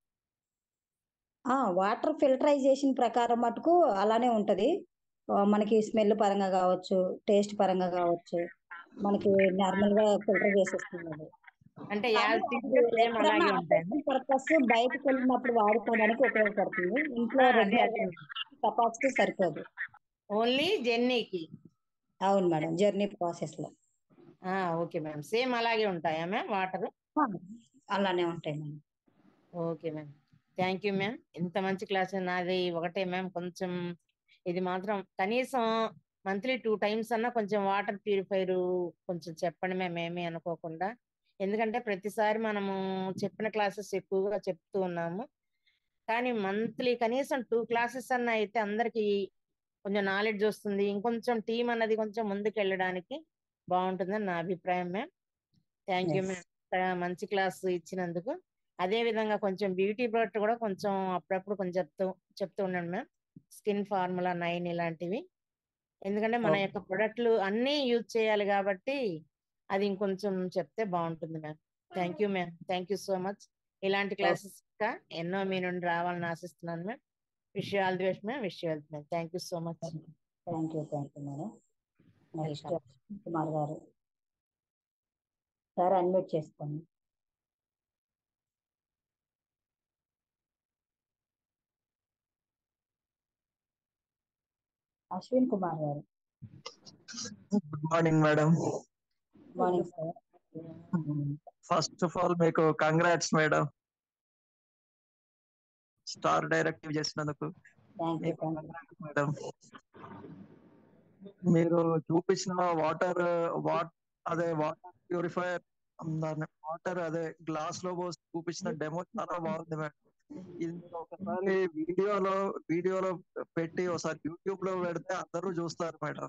ఆ వాటర్ ఫిల్టరైజేషన్ ప్రకారం మటుకు అలానే ఉంటది ఆ, మనకి స్మెల్ పరంగా కావచ్చు టేస్ట్ పరంగా కావచ్చు మనకి నార్మల్ గా ఫిల్టర్ చేసేస్తుంది అది. అంటే కానీ యాజ్ అది సేమ్ ఎప్పుడన్నా అలాగే ఉంటాయి పర్పస్ బయటకు వెళ్ళినప్పుడు వాడుకోవడానికి ఉపయోగపడుతుంది ఇంట్లో అదే రెగ్యులర్ అదే కెపాసిటీ సరిపోదు ఓన్లీ జెన్నీకి అవును మేడం జర్నీ ప్రాసెస్ లో ఓకే మ్యామ్ సేమ్ అలాగే ఉంటాయా మ్యామ్ వాటర్ ఆ, అలానే ఉంటాయి madam okay ma'am thank you ma'am ఇంత మంచి క్లాస్ నాది ఒకటే మ్యామ్ కొంచెం ఇది మాత్రం కనీసం మంత్లీ టూ టైమ్స్ అన్నా కొంచెం వాటర్ ప్యూరిఫైర్ కొంచెం చెప్పండి మ్యామ్ ఏమీ అనుకోకుండా ఎందుకంటే ప్రతిసారి మనము చెప్పిన క్లాసెస్ ఎక్కువగా చెప్తూ ఉన్నాము కానీ మంత్లీ కనీసం టూ క్లాసెస్ అన్న అయితే అందరికి కొంచెం నాలెడ్జ్ వస్తుంది ఇంకొంచెం టీం అన్నది కొంచెం ముందుకు వెళ్ళడానికి బాగుంటుందని నా అభిప్రాయం ma'am thank you Yes. Ma'am మంచి క్లాస్ ఇచ్చినందుకు అదే విధంగా కొంచెం బ్యూటీ ప్రోడక్ట్ కూడా కొంచెం అప్పుడప్పుడు కొంచెం చెప్తూ చెప్తూ ఉండండి మ్యామ్ స్కిన్ ఫార్ములా నైన్ ఇలాంటివి ఎందుకంటే మన Okay. యొక్క ప్రొడక్ట్లు అన్నీ యూజ్ చేయాలి కాబట్టి అది ఇంకొంచెం చెప్తే బాగుంటుంది ma'am thank you ma'am thank you so much ఇలాంటి క్లాసెస్ ఇంకా ఎన్నో మీ నుండి రావాలని ఆశిస్తున్నాను ma'am wish all the best ma'am wish wealth ma'am thank you so much thank you thank you madam next welcome Kumar garu sir unmute చేసుకోండి Ashwin Kumar garu good morning madam morning sir first of all మీకు congrats madam star directive చేసినందుకు thank you మీకు thank you congrats madam మీరు చూపించిన water what అదే water purifier దాన్ని water అదే glass లో పోసి చూపించిన డెమో చాలా బాగుంది మేడం ఇది మీరు ఒకసారి వీడియోలో వీడియోలో పెట్టి ఒకసారి యూట్యూబ్ లో పెడితే అందరూ చూస్తారు మేడం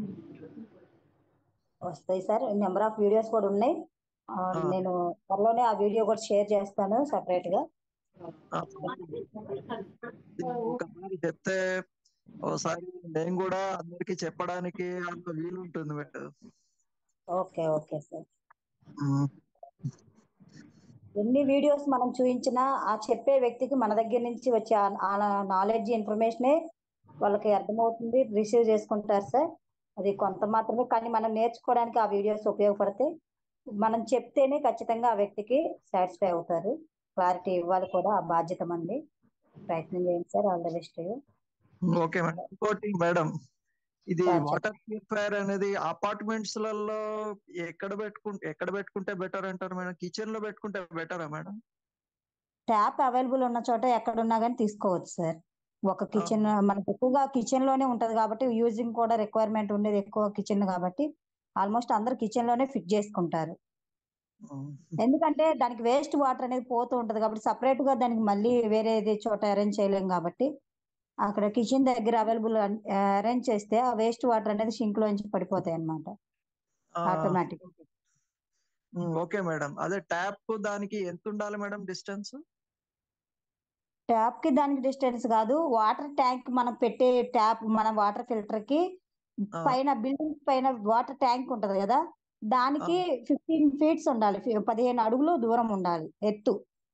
వస్తాయి సార్ నెంబర్ ఆఫ్ వీడియోస్ కూడా ఉన్నాయి ఆ, ఆ. నేను త్వరలోనే ఆ వీడియో కూడా షేర్ చేస్తాను సపరేట్ గా ఆ, ఇది ఒకసారి చెప్తే ఒకసారి నేను కూడా అందరికి చెప్పడానికి అంత వీలుంటుంది madam okay okay sir um. ఎన్ని వీడియోస్ మనం చూపించినా ఆ చెప్పే వ్యక్తికి మన దగ్గర నుంచి వచ్చే ఆ- ఆ నాలెడ్జ్ ఇన్ఫర్మేషనే వాళ్ళకి అర్థమవుతుంది రిసీవ్ చేసుకుంటారు సార్ అది కొంత మాత్రమే కానీ మనం నేర్చుకోవడానికి ఆ వీడియోస్ ఉపయోగపడతాయి మనం చెప్తేనే ఖచ్చితంగా ఆ వ్యక్తికి సాటిస్ఫై అవుతారు క్లారిటీ ఇవ్వాలి కూడా ఆ బాధ్యత మంది ప్రయత్నం చేయండి sir all the best okay madam ఇంకోటి మేడం ఇది సార్ చెప్పండి. వాటర్ ప్యూరిఫైయర్ అనేది అపార్ట్మెంట్స్ లలో ఎక్కడ పెట్టుకుంటే ఎక్కడ పెట్టుకుంటే బెటర్ అంటారు మేడం కిచెన్ లో పెట్టుకుంటే బెటరా మేడం ట్యాప్ అవైలబుల్ ఉన్న చోట ఎక్కడున్నా కానీ తీసుకోవచ్చు సార్ ఒక కిచెన్ మనకు ఎక్కువగా కిచెన్ లోనే ఉంటది కాబట్టి యూజింగ్ కూడా రిక్వైర్మెంట్ ఉండేది ఎక్కువ కిచెన్ కాబట్టి ఆల్మోస్ట్ అందరు కిచెన్ లోనే ఫిట్ చేసుకుంటారు ఎందుకంటే దానికి వేస్ట్ వాటర్ అనేది పోతూ ఉంటది కాబట్టి సపరేట్ గా దానికి మళ్ళీ వేరేది చోట అరేంజ్ చేయలేం కాబట్టి అక్కడ కిచెన్ దగ్గర అవైలబుల్ అరేంజ్ చేస్తే ఆ వేస్ట్ వాటర్ అనేది సింక్ లోంచి పడిపోతాయి అన్నమాట ఆటోమేటిక్ ఓకే మేడం అదే ట్యాప్ దానికి ఎంత ఉండాలి మేడం డిస్టెన్స్ ట్యాప్ కి దానికి డిస్టెన్స్ కాదు వాటర్ ట్యాంక్ మనం పెట్టే ట్యాప్ మన వాటర్ ఫిల్టర్ కి ఆ. పైన బిల్డింగ్ పైన వాటర్ ట్యాంక్ ఉంటది కదా దానికి ఫిఫ్టీన్ ఫీట్స్ ఉండాలి ఫి- పదిహేను అడుగులు దూరం ఉండాలి ఎత్తు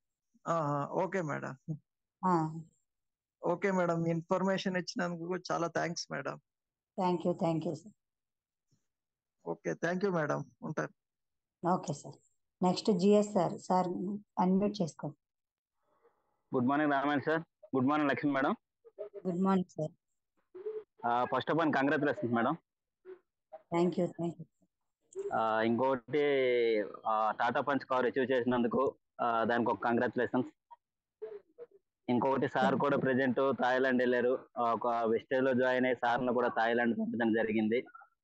ఓకే మేడం ఆ ఓకే మేడం ఇన్ఫర్మేషన్ ఇచ్చినందుకు చాలా thanks madam thank you thank you sir okay thank you madam ఉంటాను okay sir next GS sir sir unmute చేసుకోండి good morning Ramayan sir good morning Lakshmi madam good morning sir first of all congratulations madam thank you thank you ఇంకోటి Tata punch cover achieve చేసినందుకు ఆ, దానికి ఒక congratulations ఇంకొకటి sir కూడా present Thailand వెళ్ళారు ఆ, ఒక వెస్టేజ్ లో జాయిన్ అయ్యి సార్ను కూడా థాయిలాండ్ పంపించడం జరిగింది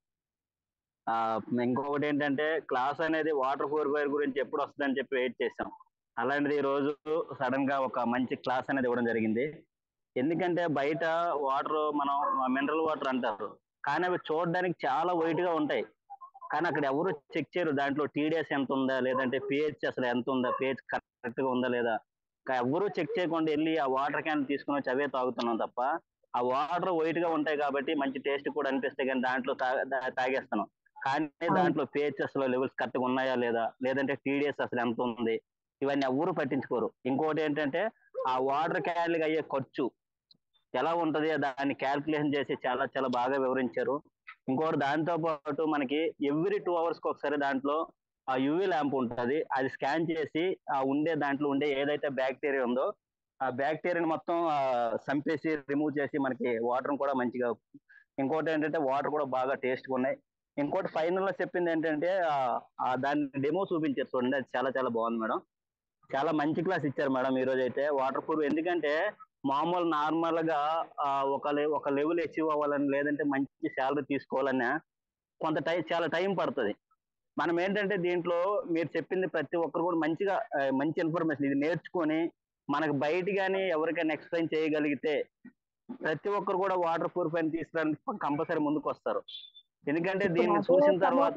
ఆ, ఇంకొకటి ఏంటంటే క్లాస్ అనేది వాటర్ ప్యూరిఫైర్ గురించి ఎప్పుడు వస్తుందని చెప్పి వెయిట్ చేసాం అలాంటిది ఈ రోజు సడన్ గా ఒక మంచి క్లాస్ అనేది ఇవ్వడం జరిగింది ఎందుకంటే బయట వాటర్ మనం మినరల్ వాటర్ అంటారు కానీ అవి చూడడానికి చాలా వైట్ గా ఉంటాయి కానీ అక్కడ ఎవరు చెక్ చేయరు దాంట్లో టీడీఎస్ ఎంత ఉందా లేదంటే పిహెచ్ అసలు ఎంత ఉందా పిహెచ్ కరెక్ట్ గా ఉందా లేదా కా- ఎవరు చెక్ చేయకుండా వెళ్ళి ఆ వాటర్ క్యాన్ తీసుకుని వచ్చి అవే తాగుతున్నాం తప్ప ఆ వాటర్ వైట్ గా ఉంటాయి కాబట్టి మంచి టేస్ట్ కూడా అనిపిస్తాయి కానీ దాంట్లో తా- దా- తాగేస్తున్నాం కానీ దాంట్లో పిహెచ్ఎస్ లో లెవెల్స్ కరెక్ట్ గా ఉన్నాయా లేదా లేదంటే టీడీఎస్ అసలు ఎంత ఉంది ఇవన్నీ ఎవరు పట్టించుకోరు ఇంకోటి ఏంటంటే ఆ వాటర్ క్యాన్లకి అయ్యే ఖర్చు ఎలా ఉంటది దాన్ని క్యాల్కులేషన్ చేసి చాలా చాలా బాగా వివరించారు ఇంకోటి దాంతో పాటు మనకి ఎవ్రీ టూ అవర్స్ కి ఒకసారి దాంట్లో ఆ యువి ల్యాంప్ ఉంటుంది అది స్కాన్ చేసి ఆ ఉండే దాంట్లో ఉండే ఏదైతే బ్యాక్టీరియా ఉందో ఆ బ్యాక్టీరియాని మొత్తం ఆ, చంపేసి రిమూవ్ చేసి మనకి వాటర్ కూడా మంచిగా ఇంకోటి ఏంటంటే వాటర్ కూడా బాగా టేస్ట్గా ఉన్నాయి ఇంకోటి ఫైనల్ లో చెప్పింది ఏంటంటే ఆ, ఆ దాన్ని డెమో చూపించారు చూడండి అది చాలా చాలా బాగుంది మేడం చాలా మంచి క్లాస్ ఇచ్చారు మేడం ఈ రోజు అయితే వాటర్ ప్రూఫ్ ఎందుకంటే మామూలు నార్మల్ గా ఆ, ఒక లె- ఒక లెవెల్ అచీవ్ అవ్వాలని లేదంటే మంచి శాలరీ తీసుకోవాలన్నా కొంత టైం చాలా టైం పడుతుంది మనం ఏంటంటే దీంట్లో మీరు చెప్పింది ప్రతి ఒక్కరు కూడా మంచిగా ఆ, మంచి ఇన్ఫర్మేషన్ ఇది నేర్చుకొని మనకు బయట కానీ ఎవరికైనా ఎక్స్ప్లెయిన్ చేయగలిగితే ప్రతి ఒక్కరు కూడా వాటర్ ప్రూఫ్ అని తీసుకురావడానికి కంపల్సరీ ముందుకు వస్తారు ఎందుకంటే దీన్ని చూసిన తర్వాత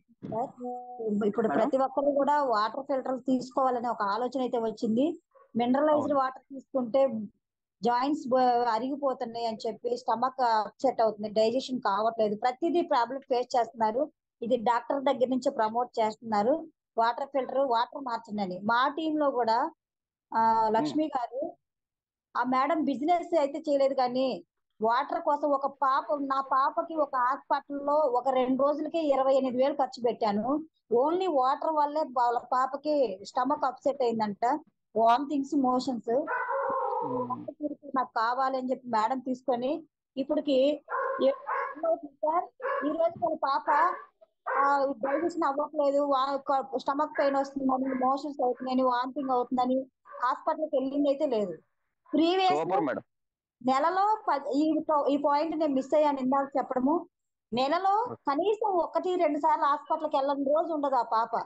ఇప్పుడు ప్రతి ఒక్కరు కూడా వాటర్ ఫిల్టర్ తీసుకోవాలనే ఒక ఆలోచన అయితే వచ్చింది మినరలైజ్డ్ వాటర్ తీసుకుంటే జాయింట్స్ అరిగిపోతున్నాయి అని చెప్పి స్టమక్ అప్సెట్ అవుతుంది డైజెషన్ కావట్లేదు ప్రతిదీ ప్రాబ్లం ఫేస్ చేస్తున్నారు ఇది డాక్టర్ దగ్గర నుంచి ప్రమోట్ చేస్తున్నారు వాటర్ ఫిల్టర్ వాటర్ మార్చండి అని మా టీమ్ లో కూడా ఆ లక్ష్మి గారు ఆ మేడం బిజినెస్ అయితే చేయలేదు కానీ వాటర్ కోసం ఒక పాప నా పాపకి ఒక హాస్పిటల్లో ఒక రెండు రోజులకి ఇరవై ఎనిమిది వేలు ఖర్చు పెట్టాను ఓన్లీ వాటర్ వల్లే వాళ్ళ పాపకి స్టమక్ అప్సెట్ అయిందంట వామిటింగ్స్ మోషన్స్ నాకు కావాలి అని చెప్పి మేడం తీసుకొని ఇప్పటికి ఏ- ఏమవుతుంది సార్ ఈ రోజు మన పాప డైజెషన్ అవ్వట్లేదు స్టమక్ పెయిన్ వస్తుందని మోషన్స్ అవుతున్నాయని వామిటింగ్ అవుతుందని హాస్పిటల్కి వెళ్ళింది అయితే లేదు ప్రీవియస్ సూపర్ మేడం నెలలో ప- ఈ ప- ఈ పాయింట్ నేను మిస్ అయ్యాను ఇందాక చెప్పడము నెలలో కనీసం ఒకటి రెండు సార్లు హాస్పిటల్కి వెళ్ళని రోజు ఉండదు ఆ పాప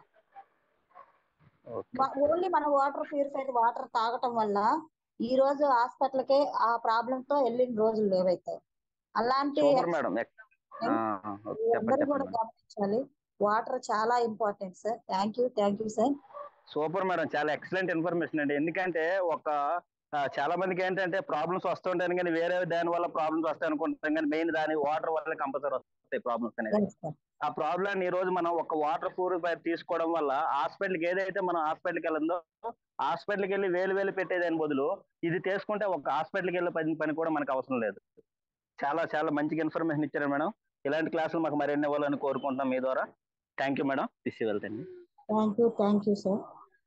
ఓన్లీ మన వాటర్ ప్యూరిఫైడ్ వాటర్ తాగటం వల్ల ఈ రోజు హాస్పిటల్ కి ఆ ప్రాబ్లం తో వెళ్ళిన రోజులు లేవైతే అలాంటి సూపర్ మేడం ఆ, చెప్పండి అందరూ కూడా చెప్పండి గమనించాలి వాటర్ చాలా important sir thank you thank you sir super madam చాలా ఎక్సలెంట్ ఇన్ఫర్మేషన్ అండి ఎందుకంటే ఒక ఆ, చాలా మందికి ఏంటంటే ప్రాబ్లమ్స్ వస్తుంటాయి కానీ వేరే దాని వల్ల ప్రాబ్లమ్స్ వస్తాయి అనుకుంటాం కానీ మెయిన్ దాని వాటర్ వల్ల కంపల్సరీ వస్తాయి ప్రాబ్లమ్స్ అనేది ఆ ప్రాబ్లం ఈ రోజు మనం ఒక వాటర్ ప్యూరిఫైర్ తీసుకోవడం వల్ల హాస్పిటల్కి ఏదైతే మనం హాస్పిటల్కి వెళ్ళిందో హాస్పిటల్కి వెళ్ళి వేలు వేలు పెట్టేదాని బదులు ఇది తీసుకుంటే ఒక హాస్పిటల్కి వెళ్ళే పని పని కూడా మనకు అవసరం లేదు చాలా చాలా మంచిగా ఇన్ఫర్మేషన్ ఇచ్చారు మేడం ఇలాంటి క్లాసులు మాకు మరిన్ని ఇవ్వాలని కోరుకుంటున్నాం మీ ద్వారా థ్యాంక్ యూ మేడం తీసి వెళ్తాను thank you thank you sir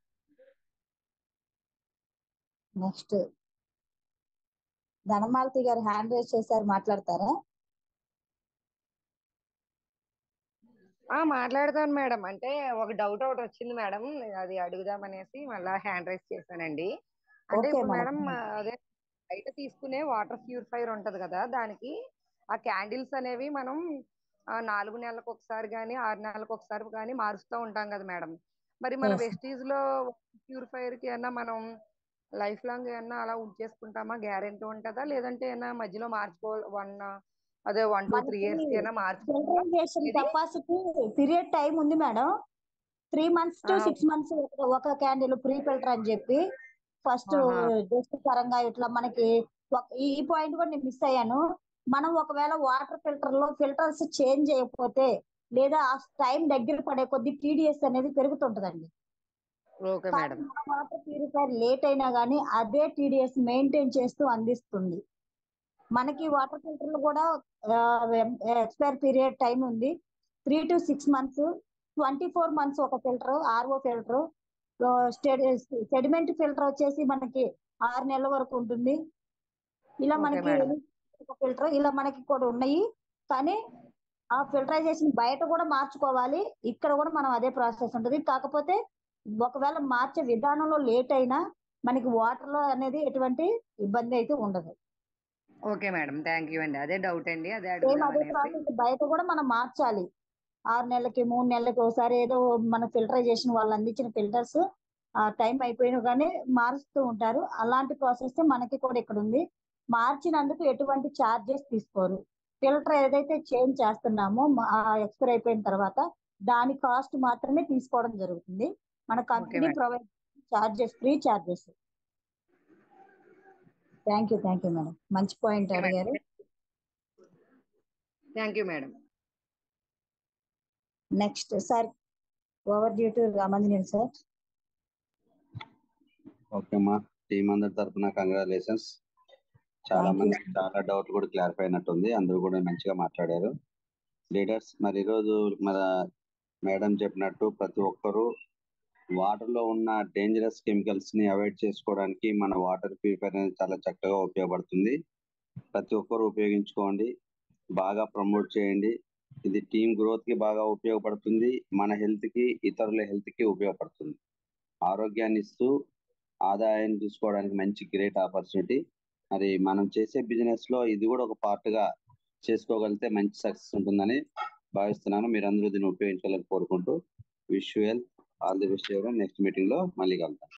next Dhanamalathi garu hand race చేశారు మాట్లాడతారా ఆ మాట్లాడతాను మేడం అంటే ఒక డౌట్ ఒకటి వచ్చింది మేడం అది అడుగుదామనేసి మళ్ళా హ్యాండ్ రైస్ చేశానండి అంటే Okay, ఇప్పుడు madam. మేడం అదే బయట తీసుకునే వాటర్ ప్యూరిఫైర్ ఉంటది కదా దానికి ఆ క్యాండిల్స్ అనేవి మనం ఆ, నాలుగు నెలలకు ఒకసారి కానీ ఆరు నెలలకు ఒకసారి కానీ మారుస్తూ ఉంటాం కదా మేడం మరి మన Yes. వెస్టీజ్ లో ప్యూరిఫైర్ కి ఏమన్నా మనం లైఫ్ లాంగ్ ఏమన్నా అలా ఉంచేసుకుంటామా గ్యారెంటీ ఉంటుందా లేదంటే ఏమన్నా మధ్యలో మార్చుకో వన్ అదే వన్ టూ త్రీ ఇయర్స్ కి ఏమన్నా మార్చుకోవాలా ఫిల్టరైజేషన్ కెపాసిటీ పీరియడ్ టైం ఉంది మేడం త్రీ మంత్స్ టు ఆ. సిక్స్ మంత్స్ ఒక క్యాండిల్ ప్రీ ఫిల్టర్ అని చెప్పి ఫస్ట్ ఆహా. డస్ట్ పరంగా ఇట్లా మనకి ఒక- ఈ పాయింట్ కూడా నేను మిస్ అయ్యాను మనం ఒకవేళ వాటర్ ఫిల్టర్ లో ఫిల్టర్స్ చేంజ్ చేయకపోతే లేదా ఆ టైం దగ్గర పడే కొద్ది టీడీఎస్ అనేది పెరుగుతుంటదండి okay madam water purifier late అయినా కానీ అదే టీడీఎస్ మెయింటైన్ చేస్తూ అందిస్తుంది మనకి వాటర్ ఫిల్టర్లు కూడా ఎక్స్పైర్ పీరియడ్ టైం ఉంది three to six months twenty four months ఒక filter RO filter sediment filter వచ్చేసి మనకి ఆరు నెలల వరకు ఉంటుంది ఇలా ఓకే మనకి మేడం ఫిల్టర్ ఇలా మనకి కూడా ఉన్నాయి కానీ ఆ ఫిల్టరైజేషన్ బయట కూడా మార్చుకోవాలి ఇక్కడ కూడా మనం అదే ప్రాసెస్ ఉంటుంది కాకపోతే ఒకవేళ మార్చే విధానంలో లేట్ అయినా మనకి వాటర్ లో అనేది ఎటువంటి ఇబ్బంది అయితే ఉండదు ఓకే మేడం థ్యాంక్ యూ అండి అదే డౌట్ అండి అదే సేమ్ అడుగుదాం అదే అనేసి ప్రాసెస్ బయట కూడా మనం మార్చాలి ఆరు నెలలకి మూడు నెలలకి ఒకసారి ఏదో మన ఫిల్టరైజేషన్ వాళ్ళు అందించిన ఫిల్టర్స్ ఆ టైం అయిపోయినా కానీ మారుస్తూ ఉంటారు అలాంటి ప్రాసెస్ మనకి కూడా ఇక్కడ ఉంది మార్చినందుకు ఎటువంటి చార్జెస్ తీసుకోరు ఫిల్టర్ ఏదైతే చేంజ్ చేస్తున్నామో ఎక్స్పైర్ అయిపోయిన తర్వాత దాని కాస్ట్ మాత్రమే తీసుకోవడం జరుగుతుంది మన company madam. Provide charges free charges thank you thank you madam మంచి పాయింట్ ఓకే మేడం. అడిగారు thank you madam next sir over due to Ramanjaneyulu sir okay అమ్మా టీం అందరి తరఫున కంగ్రాచులేషన్స్ చాలా Thank you. మంది చాలా డౌట్ కూడా క్లారిఫై అయినట్టుంది అందరూ కూడా మంచిగా మాట్లాడారు లీడర్స్ మరి ఈరోజు మన మేడం చెప్పినట్టు ప్రతి ఒక్కరూ వాటర్ లో ఉన్న డేంజరస్ కెమికల్స్ ని అవాయిడ్ చేసుకోవడానికి మన వాటర్ ప్యూరిఫైర్ అనేది చాలా చక్కగా ఉపయోగపడుతుంది ప్రతి ఒక్కరు ఉపయోగించుకోండి బాగా ప్రమోట్ చేయండి ఇది టీం గ్రోత్ కి బాగా ఉపయోగపడుతుంది మన హెల్త్ కి ఇతరుల హెల్త్ కి ఉపయోగపడుతుంది ఆరోగ్యాన్ని ఇస్తూ ఆదాయాన్ని చూసుకోవడానికి మంచి గ్రేట్ ఆపర్చునిటీ మరి మనం చేసే బిజినెస్ లో ఇది కూడా ఒక పార్ట్ గా చేసుకోగలిగితే మంచి సక్సెస్ ఉంటుందని భావిస్తున్నాను మీరు అందరూ దీన్ని ఉపయోగించాలని కోరుకుంటూ wish all the best next meeting లో మళ్ళీ కలుద్దాం